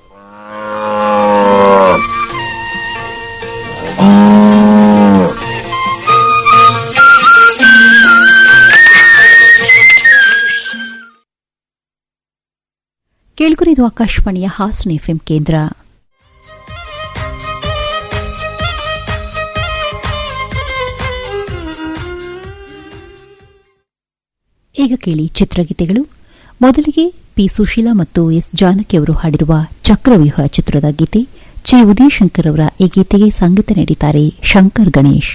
ಕೇಳ್ಕುರಿದು ಆಕಾಶವಾಣಿಯ ಹಾಸನ ಎಫ್ಎಂ ಕೇಂದ್ರ ಈಗ ಕೇಳಿ ಚಿತ್ರಗೀತೆಗಳು ಮೊದಲಿಗೆ ಪಿ ಸುಶೀಲಾ ಮತ್ತು ಎಸ್ ಜಾನಕಿ ಅವರು ಹಾಡಿರುವ ಚಕ್ರವ್ಯೂಹ ಚಿತ್ರದ ಗೀತೆ ಚಿ ಉದಯಶಂಕರ್ ಅವರ ಈ ಗೀತೆಗೆ ಸಂಗೀತ ನೀಡಿದ್ದಾರೆ ಶಂಕರ್ ಗಣೇಶ್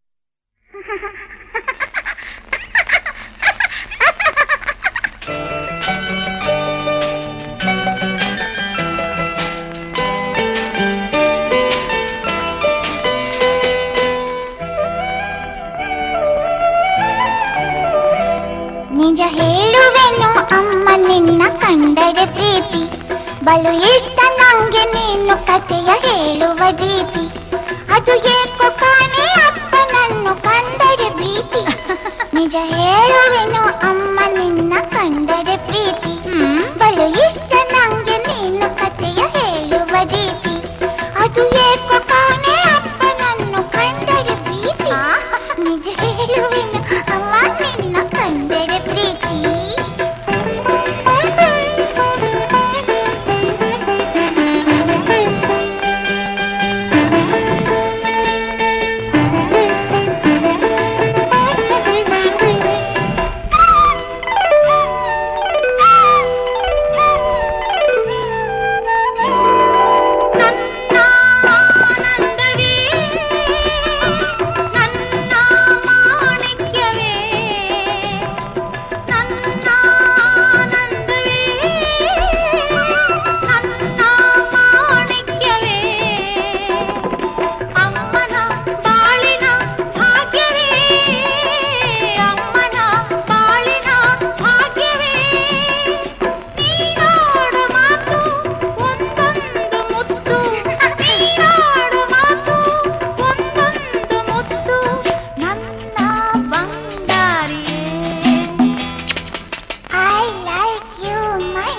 ನಿಜ ಹೇಳುವೆನು ಅಮ್ಮ ನಿನ್ನ ಕಂಡರೆ ಪ್ರೀತಿ ಬಲು ಇಷ್ಟ ನಂಗೆ ನೀನು ಕಥೆಯ ಹೇಳುವ ರೀತಿ ಅದು ಏಕೋ ಕಾಣೆ ಅಪ್ಪನನ್ನು ಕಂಡರೆ ಭೀತಿ ನಿಜ ಹೇಳುವೆನು ಅಮ್ಮ ನಿನ್ನ ಕಂಡರೆ ಪ್ರೀತಿ ಬಲು ಇಷ್ಟ ನಂಗೆ ನೀನು ಕಥೆಯ ಹೇಳುವ ರೀತಿ ಅದು ಏಕೋ ಕಾಣೆ ಅಪ್ಪನನ್ನು ಕಂಡರೆ ಭೀತಿ ನಿಜ ಹೇಳುವೆನು ಅಮ್ಮ ನಿನ್ನ ಕಂಡರೆ ಪ್ರೀತಿ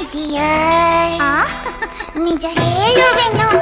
ಡಿಯರ್ ನಿಜ ಹೇಳುವೆನು